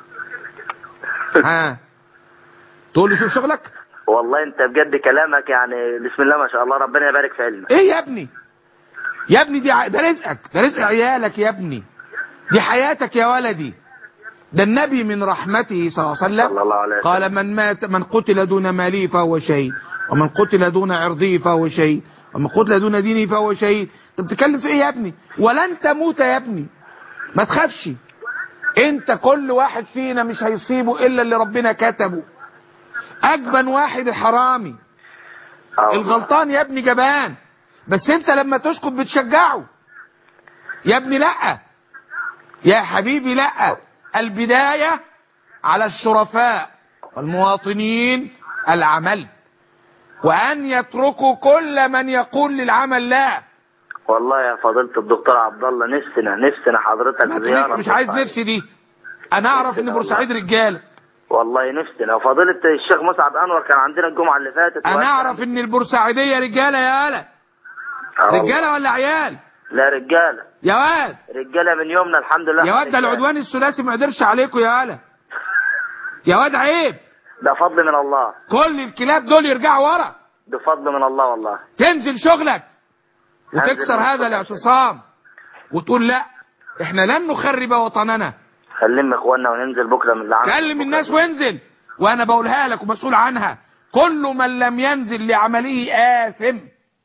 ها تقول له شوف شغلك والله انت بجد كلامك يعني بسم الله ما شاء الله ربنا يبارك في علمك ايه يا ابني يا ابني دي ع- ده رزقك ده رزق عيالك يا ابني دي حياتك يا ولدي ده النبي من رحمته صلى الله عليه صلى الله عليه وسلم وسلم. قال من مات من قتل دون ماله فهو شهيد ومن قتل دون عرضه فهو شهيد ومن قتل دون دينه فهو شهيد انت بتتكلم في ايه يا ابني ولن تموت يا ابني ما تخافش انت كل واحد فينا مش هيصيبه الا اللي ربنا كتبه اجبن واحد الحرامي آه والله. الغلطان يا ابني جبان بس انت لما تسكت بتشجعه يا ابني لا يا حبيبي لا البداية على الشرفاء والمواطنين العمل وأن يتركوا كل من يقول للعمل لا والله يا فضيله الدكتور عبد الله نفسنا نفسنا حضرتك ما زياره تقوليش مش عايز بورسعيد. نفسي دي أنا أعرف إن بورسعيد رجالة والله نفسنا وفضيله الشيخ مسعد انور كان عندنا الجمعه اللي فاتت أنا وقال- أعرف إن البورسعيدية رجالة يا ولا آه والله. رجالة ولا عيال لا رجاله يا واد رجاله من يومنا الحمد لله يا واد ده رجالة. العدوان الثلاثي ما قدرش عليكم يا ولا يا واد عيب ده فضل من الله كل الكلاب دول يرجعوا ورا ده فضل من الله والله تنزل شغلك وتكسر هنزل هذا شغلك. الاعتصام وتقول لا احنا لن نخرب وطننا خلينا اخواننا وننزل بكره من اللي عندنا كلم بكرة. الناس وانزل وانا بقولها لك ومسؤول عنها كل من لم ينزل لعمله آثم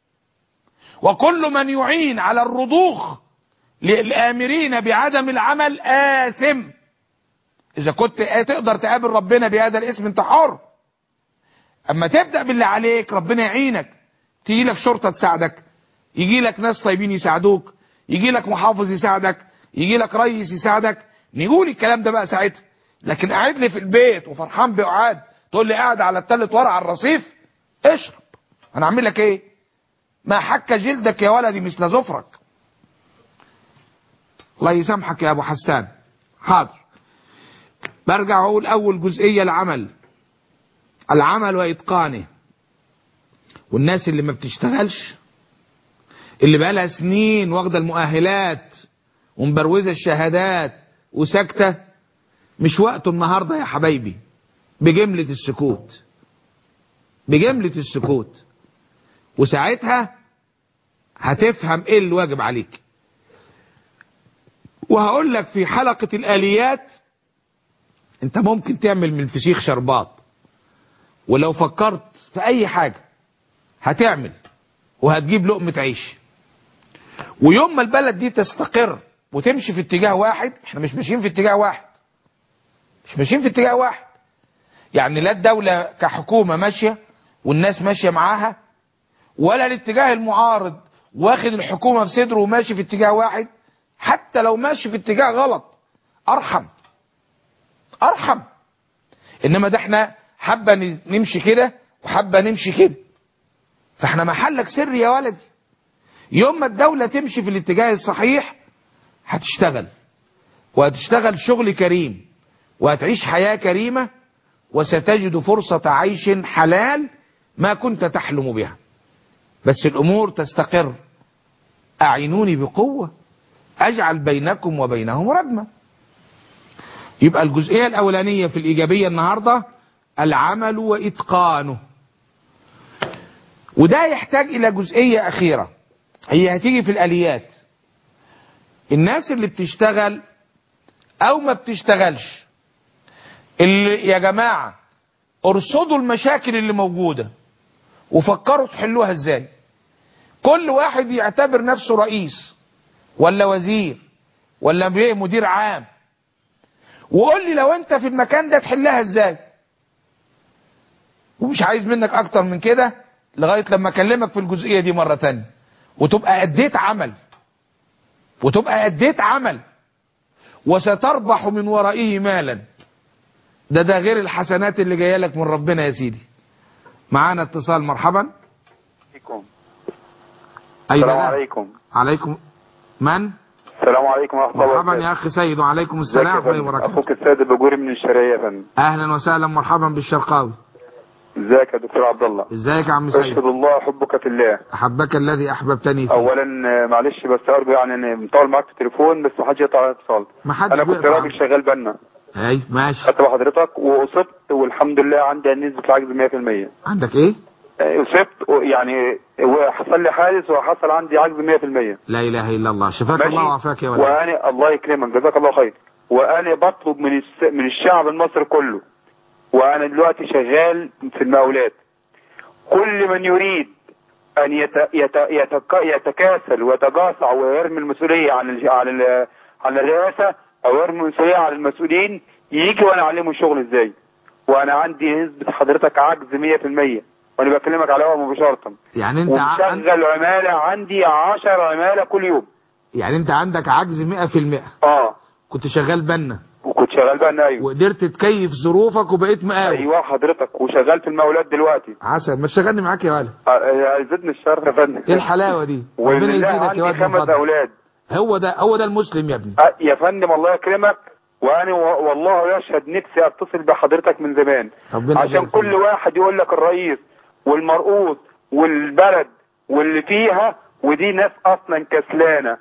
وكل من يعين على الرضوخ للآمرين بعدم العمل آثم إذا كنت تقدر تقابل ربنا بهذا الاسم أنت حر أما تبدأ باللي عليك ربنا يعينك تيجي لك شرطة تساعدك يجي لك ناس طيبين يساعدوك يجي لك محافظ يساعدك يجي لك رئيس يساعدك نقول الكلام ده بقى ساعتها لكن قاعد لي في البيت وفرحان بقعاد تقول لي قاعد على التالت ورا على الرصيف اشرب انا اعمل لك ايه ما حك جلدك يا ولدي مثل زفرك الله يسامحك يا ابو حسان حاضر برجع اقول اول جزئية العمل العمل واتقانه والناس اللي ما بتشتغلش اللي بقالها سنين واخده المؤهلات ومبروزه الشهادات وساكته مش وقته النهارده يا حبايبي بجمله السكوت بجمله السكوت وساعتها هتفهم ايه الواجب عليك وهقول لك في حلقة الآليات انت ممكن تعمل من الفسيخ شربات ولو فكرت في اي حاجة هتعمل وهتجيب لقمة عيش ويوم ما البلد دي تستقر وتمشي في اتجاه واحد احنا مش ماشيين في اتجاه واحد مش ماشيين في اتجاه واحد يعني لا الدولة كحكومة ماشية والناس ماشية معاها ولا الاتجاه المعارض واخد الحكومة في صدره وماشي في اتجاه واحد حتى لو ماشي في اتجاه غلط ارحم ارحم انما ده احنا حابة نمشي كده وحابة نمشي كده فاحنا محلك سر يا ولدي يوم ما الدولة تمشي في الاتجاه الصحيح هتشتغل وهتشتغل شغل كريم وهتعيش حياة كريمة وستجد فرصة عيش حلال ما كنت تحلم بها بس الأمور تستقر أعينوني بقوة أجعل بينكم وبينهم ردمة يبقى الجزئية الأولانية في الإيجابية النهاردة العمل وإتقانه وده يحتاج إلى جزئية أخيرة هي هتيجي في الآليات الناس اللي بتشتغل أو ما بتشتغلش اللي يا جماعة ارصدوا المشاكل اللي موجودة وفكروا تحلوها ازاي كل واحد يعتبر نفسه رئيس ولا وزير ولا بيه مدير عام وقول لي لو انت في المكان ده تحلها ازاي ومش عايز منك اكتر من كده لغاية لما اكلمك في الجزئية دي مرة تانية وتبقى اديت عمل وتبقى اديت عمل وستربح من ورائه مالا ده ده غير الحسنات اللي جايه لك من ربنا يا سيدي معانا اتصال مرحبا عليكم ايوه السلام لا. عليكم عليكم من السلام عليكم ورحمة الله مرحبا وبركاته يا اخ سيد وعليكم ازيك السلام يا ورحمه الله فندم؟ وبركاته اخوك السيد البجوري من الشرقية يا فندم اهلا وسهلا مرحبا بالشرقاوي ازيك يا دكتور عبد الله ازيك يا عم سيد اشهد الله حبك في الله احبك الذي احببتني فيه اولا آه، معلش بس ارجو يعني ان مطول معاك في التليفون بس ما حدش يقطع الاتصال ما حدش انا كنت بيقطع راجل شغال بنا اي ماشي خدت بحضرتك واصبت والحمد لله عندي نسبة العجز 100% عندك ايه آه، اصبت و- يعني وحصل لي حادث وحصل عندي عجز 100% لا اله الا الله شفاك ماشي؟ الله وعافاك يا ولد وانا الله يكرمك جزاك الله خير وانا بطلب من الس... من الشعب المصري كله وانا دلوقتي شغال في المقاولات كل من يريد ان يت... يت... يتك... يتكاسل ويتجاسع ويرمي المسؤوليه عن ال... عن ال... عن الرئاسه او يرمي المسؤوليه على المسؤولين يجي وانا اعلمه الشغل ازاي وانا عندي نسبه حضرتك عجز 100% وانا بكلمك على هوا مباشره يعني انت ع... ومشغل عماله عندي 10 عماله كل يوم يعني انت عندك عجز 100% اه كنت شغال بنا وكنت شغال بقى ايوه وقدرت تكيف ظروفك وبقيت مقاول ايوه حضرتك وشغال في المولات دلوقتي عسل ما تشغلني معاك يا ولد آه، آه، زدني الشرف يا فندم ايه الحلاوه دي ربنا ولله يزيدك يا عندي واد من خمس فضلك. اولاد هو ده هو ده المسلم يا ابني آه، يا فندم الله يكرمك وانا و- والله يشهد نفسي اتصل بحضرتك من زمان ربنا عشان يبارك كل فيك. واحد يقول لك الرئيس والمرؤوس والبلد واللي فيها ودي ناس اصلا كسلانه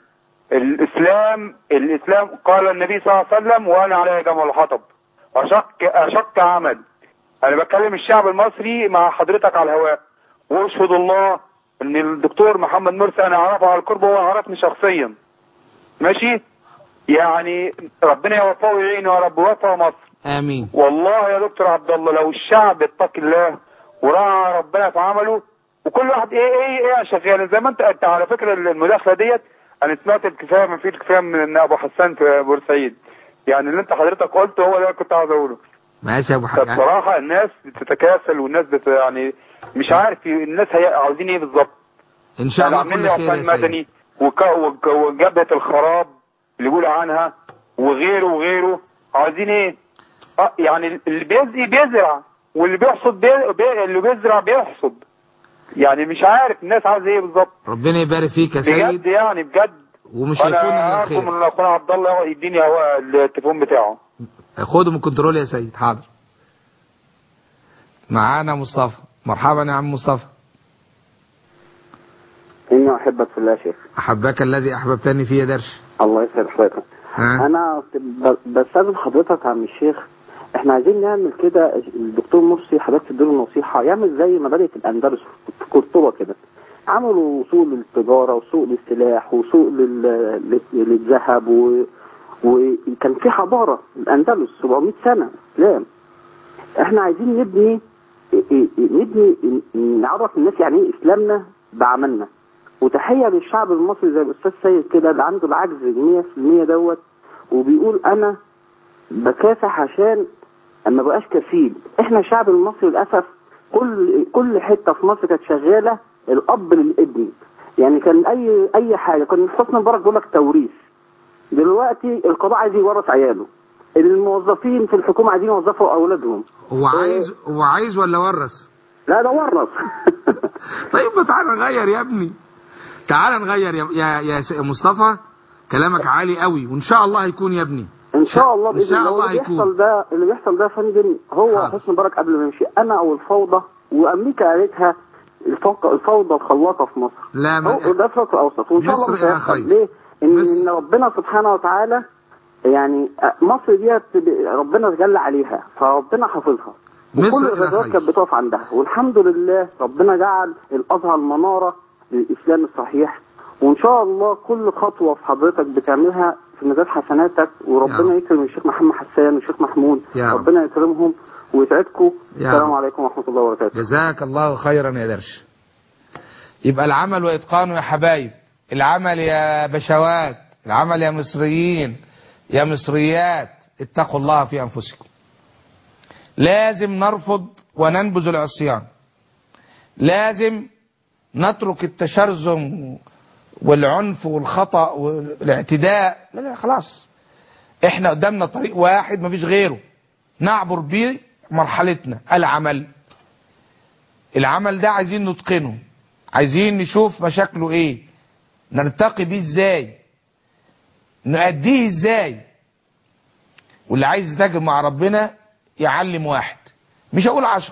الاسلام الاسلام قال النبي صلى الله عليه وسلم وانا علي جمع الحطب اشق اشق عمل انا بكلم الشعب المصري مع حضرتك على الهواء واشهد الله ان الدكتور محمد مرسي انا اعرفه على القرب وهو عرفني شخصيا ماشي يعني ربنا يوفقه ويعينه يا رب ويوفق مصر امين والله يا دكتور عبد الله لو الشعب اتقي الله وراعى ربنا في عمله وكل واحد ايه ايه ايه شغال زي ما انت انت على فكره المداخله ديت انا سمعت الكفايه من في الكفايه من ابو حسان في بورسعيد يعني اللي انت حضرتك قلته هو ده اللي كنت عاوز اقوله ماشي يا ابو حاج بصراحه الناس بتتكاسل والناس بت يعني مش عارف الناس هي عاوزين ايه بالظبط ان شاء الله عاملين كل لي خير يا عثمان سيد مدني وك- وك- وجبهه الخراب اللي بيقولوا عنها وغيره وغيره عايزين ايه؟ اه يعني اللي بيزرع بيزرع واللي بيحصد بي... بي... اللي بيزرع بيحصد يعني مش عارف الناس عايزه ايه بالظبط ربنا يبارك فيك يا بجد سيد يعني بجد ومش هيكون انا الا ارجو خير من اخونا عبد الله يديني هو التليفون بتاعه خده من الكنترول يا سيد حاضر معانا مصطفى مرحبا يا عم مصطفى إني أحبك في الله يا شيخ احبك الذي احببتني فيه يا درش الله يسعد حضرتك ها أنا ب- بستأذن حضرتك يا عم الشيخ إحنا عايزين نعمل كده الدكتور مرسي حضرتك تديله نصيحة يعمل زي ما بدأت الأندلس في قرطبة كده عملوا سوق للتجارة وسوق للسلاح وسوق لل- لل- للذهب و... وكان في حضارة الأندلس 700 سنة إسلام إحنا عايزين نبني نبني نعرف الناس يعني إيه إسلامنا بعملنا وتحية للشعب المصري زي الأستاذ سيد كده اللي عنده العجز 100% دوت وبيقول أنا بكافح عشان ما بقاش كفيل احنا الشعب المصري للأسف كل كل حتة في مصر كانت شغالة الأب للابن يعني كان أي أي حاجة كان حسني مبارك بيقول لك توريث دلوقتي القضاء عايز يورث عياله الموظفين في الحكومة عايزين يوظفوا أولادهم هو عايز هو عايز ولا ورث لا ده ورث طيب ما تعالى نغير يا ابني تعال نغير يا يا يا س- يا مصطفى كلامك عالي قوي وان شاء الله هيكون يا ابني ان شاء الله ان باذن شاء الله الله اللي هيكون بيحصل ده اللي بيحصل ده يا فندم هو حاضر. حسني مبارك قبل ما يمشي انا او الفوضى وامريكا قالتها الفوق- الفوضى الخلاقه في مصر لا ما هو ده في الشرق الاوسط وان شاء الله مصر مش إلى هيحصل خير. ليه؟ ان مصر- ان ربنا سبحانه وتعالى يعني مصر ديت ربنا تجلى عليها فربنا حافظها مصر وكل إلى الغزوات خير. كانت بتقف عندها والحمد لله ربنا جعل الازهر مناره للاسلام الصحيح وان شاء الله كل خطوه في حضرتك بتعملها في ميزان حسناتك يا وربنا رب. يكرم الشيخ محمد حسان والشيخ محمود يا رب. ربنا يكرمهم ويسعدكم يا السلام رب. عليكم ورحمه الله وبركاته جزاك الله خيرا يا درش يبقى العمل واتقانه يا حبايب العمل يا بشوات العمل يا مصريين يا مصريات اتقوا الله في انفسكم لازم نرفض وننبذ العصيان لازم نترك التشرذم والعنف والخطأ والاعتداء لا لا خلاص احنا قدامنا طريق واحد مفيش غيره نعبر بيه مرحلتنا العمل العمل ده عايزين نتقنه عايزين نشوف مشاكله ايه نرتقي بيه ازاي نأديه ازاي واللي عايز يتاجر مع ربنا يعلم واحد مش هقول عشرة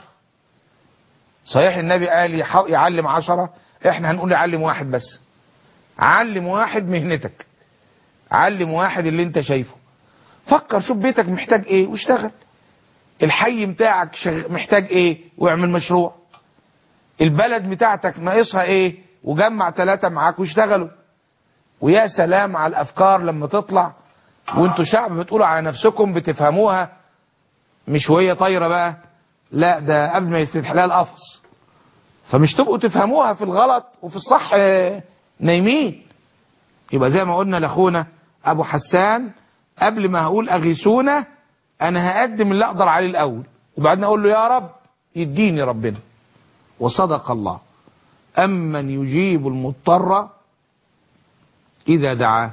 صحيح النبي قال يح- يعلم عشرة احنا هنقول يعلم واحد بس علم واحد مهنتك علم واحد اللي انت شايفه فكر شوف بيتك محتاج ايه واشتغل الحي بتاعك شغ... محتاج ايه واعمل مشروع البلد بتاعتك ناقصها ايه وجمع ثلاثة معاك واشتغلوا ويا سلام على الافكار لما تطلع وانتوا شعب بتقولوا على نفسكم بتفهموها مش وهي طايرة بقى لا ده قبل ما يتفتح لها القفص فمش تبقوا تفهموها في الغلط وفي الصح آه، نايمين يبقى زي ما قلنا لاخونا ابو حسان قبل ما هقول اغيثونا انا هقدم اللي اقدر عليه الاول وبعدين اقول له يا رب يديني ربنا وصدق الله امن يجيب المضطر اذا دعاه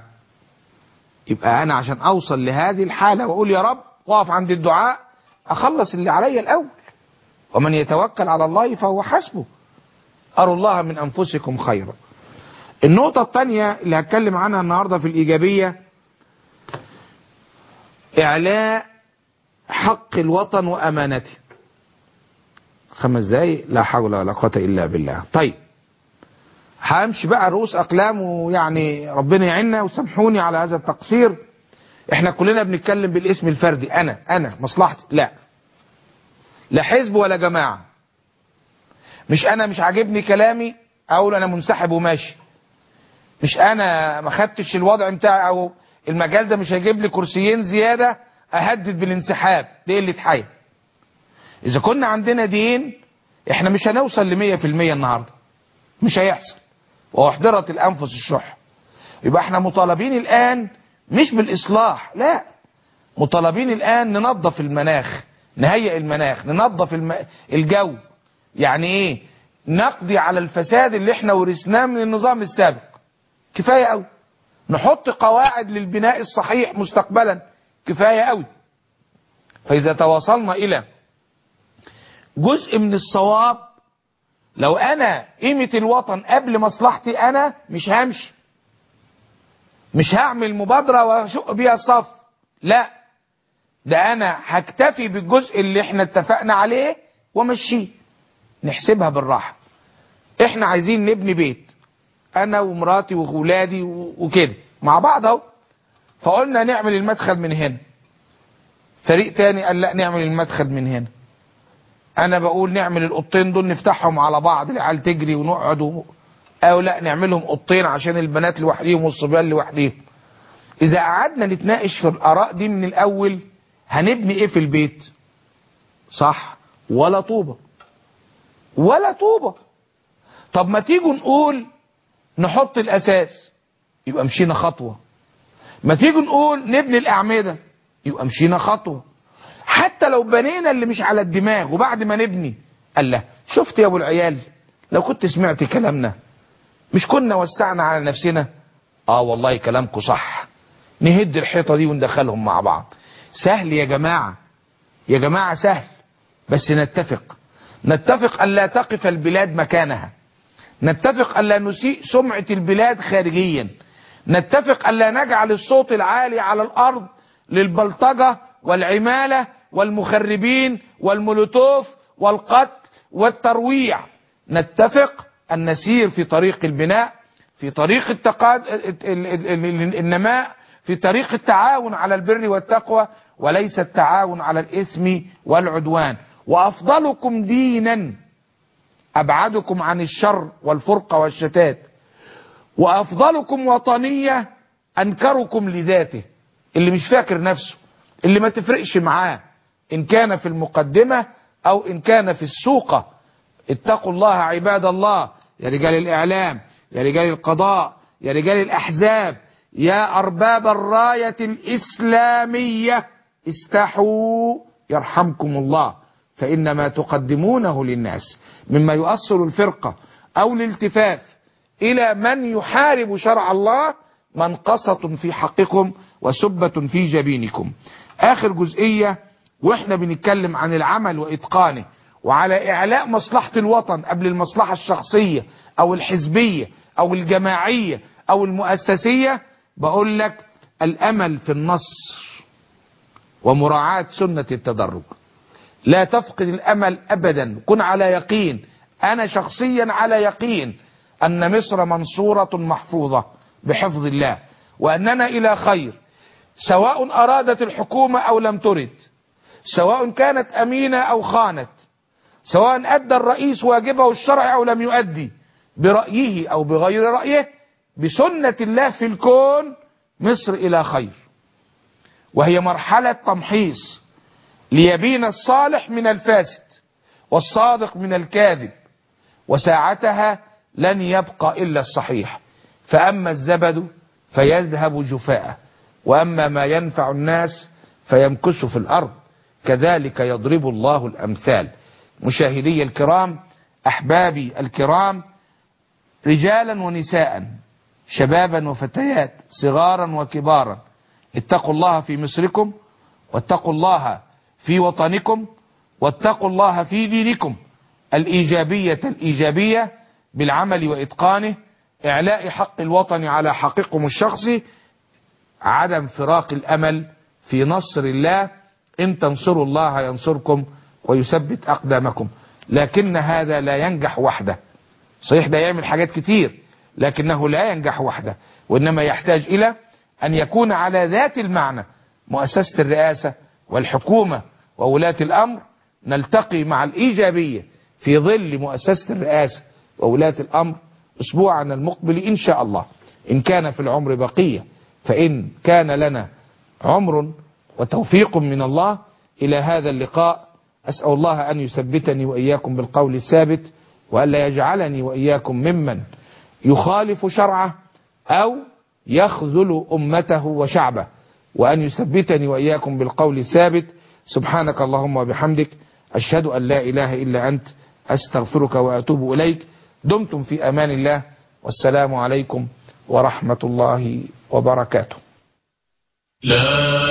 يبقى انا عشان اوصل لهذه الحالة واقول يا رب واقف عند الدعاء اخلص اللي عليا الاول ومن يتوكل على الله فهو حسبه اروا الله من انفسكم خيرا النقطة الثانية اللي هتكلم عنها النهاردة في الإيجابية إعلاء حق الوطن وأمانته خمس دقايق لا حول ولا قوة إلا بالله طيب همشي بقى رؤوس أقلام ويعني ربنا يعيننا وسامحوني على هذا التقصير احنا كلنا بنتكلم بالاسم الفردي أنا أنا مصلحتي لا لا حزب ولا جماعة مش أنا مش عاجبني كلامي أقول أنا منسحب وماشي مش انا ما خدتش الوضع بتاعي او المجال ده مش هيجيب لي كرسيين زياده اهدد بالانسحاب دي قله حياه اذا كنا عندنا دين احنا مش هنوصل ل 100% النهارده مش هيحصل واحضرت الانفس الشح يبقى احنا مطالبين الان مش بالاصلاح لا مطالبين الان ننظف المناخ نهيئ المناخ ننظف الم... الجو يعني ايه نقضي على الفساد اللي احنا ورثناه من النظام السابق كفاية قوي نحط قواعد للبناء الصحيح مستقبلا كفاية قوي فإذا تواصلنا إلى جزء من الصواب لو أنا قيمة الوطن قبل مصلحتي أنا مش همشي مش هعمل مبادرة واشق بيها الصف لا ده أنا هكتفي بالجزء اللي احنا اتفقنا عليه ومشيه نحسبها بالراحة احنا عايزين نبني بيت انا ومراتي واولادي وكده مع بعض اهو فقلنا نعمل المدخل من هنا فريق تاني قال لا نعمل المدخل من هنا انا بقول نعمل الاوضتين دول نفتحهم على بعض العيال تجري ونقعد و... او لا نعملهم اوضتين عشان البنات لوحديهم والصبيان لوحديهم اذا قعدنا نتناقش في الاراء دي من الاول هنبني ايه في البيت صح ولا طوبة ولا طوبة طب ما تيجوا نقول نحط الاساس يبقى مشينا خطوة ما تيجوا نقول نبني الاعمدة يبقى مشينا خطوة حتى لو بنينا اللي مش على الدماغ وبعد ما نبني قال له شفت يا ابو العيال لو كنت سمعت كلامنا مش كنا وسعنا على نفسنا اه والله كلامكم صح نهد الحيطة دي وندخلهم مع بعض سهل يا جماعة يا جماعة سهل بس نتفق نتفق أن لا تقف البلاد مكانها نتفق ألا نسيء سمعة البلاد خارجيا نتفق ألا نجعل الصوت العالي على الأرض للبلطجة والعمالة والمخربين والمولوتوف والقتل والترويع نتفق أن نسير في طريق البناء في طريق التقاد... ال- ال- ال- النماء في طريق التعاون على البر والتقوى وليس التعاون على الإثم والعدوان وأفضلكم دينا أبعدكم عن الشر والفرقة والشتات وأفضلكم وطنية أنكركم لذاته اللي مش فاكر نفسه اللي ما تفرقش معاه إن كان في المقدمة أو إن كان في السوقة اتقوا الله عباد الله يا رجال الإعلام يا رجال القضاء يا رجال الأحزاب يا أرباب الراية الإسلامية استحوا يرحمكم الله فإن ما تقدمونه للناس مما يؤصل الفرقة أو الالتفاف إلى من يحارب شرع الله منقصة في حقكم وسبة في جبينكم آخر جزئية وإحنا بنتكلم عن العمل وإتقانه وعلى إعلاء مصلحة الوطن قبل المصلحة الشخصية أو الحزبية أو الجماعية أو المؤسسية بقول لك الأمل في النصر ومراعاة سنة التدرج لا تفقد الأمل أبدا كن على يقين أنا شخصيا على يقين أن مصر منصورة محفوظة بحفظ الله وأننا إلى خير سواء أرادت الحكومة أو لم ترد سواء كانت أمينة أو خانت سواء أدى الرئيس واجبه الشرعي أو لم يؤدي برأيه أو بغير رأيه بسنة الله في الكون مصر إلى خير وهي مرحلة تمحيص ليبين الصالح من الفاسد والصادق من الكاذب وساعتها لن يبقى إلا الصحيح فأما الزبد فيذهب جفاء وأما ما ينفع الناس فيمكث في الأرض كذلك يضرب الله الأمثال مشاهدي الكرام أحبابي الكرام رجالا ونساء شبابا وفتيات صغارا وكبارا اتقوا الله في مصركم واتقوا الله في وطنكم واتقوا الله في دينكم الإيجابية الإيجابية بالعمل وإتقانه إعلاء حق الوطن على حقكم الشخصي عدم فراق الأمل في نصر الله إن تنصروا الله ينصركم ويثبت أقدامكم لكن هذا لا ينجح وحده صحيح ده يعمل حاجات كتير لكنه لا ينجح وحده وإنما يحتاج إلى أن يكون على ذات المعنى مؤسسة الرئاسة والحكومة وولاة الأمر نلتقي مع الإيجابية في ظل مؤسسة الرئاسة وولاة الأمر أسبوعنا المقبل إن شاء الله إن كان في العمر بقية فإن كان لنا عمر وتوفيق من الله إلى هذا اللقاء أسأل الله أن يثبتني وإياكم بالقول الثابت وألا يجعلني وإياكم ممن يخالف شرعه أو يخذل أمته وشعبه وأن يثبتني وإياكم بالقول الثابت سبحانك اللهم وبحمدك أشهد أن لا إله إلا أنت أستغفرك وأتوب إليك دمتم في أمان الله والسلام عليكم ورحمة الله وبركاته لا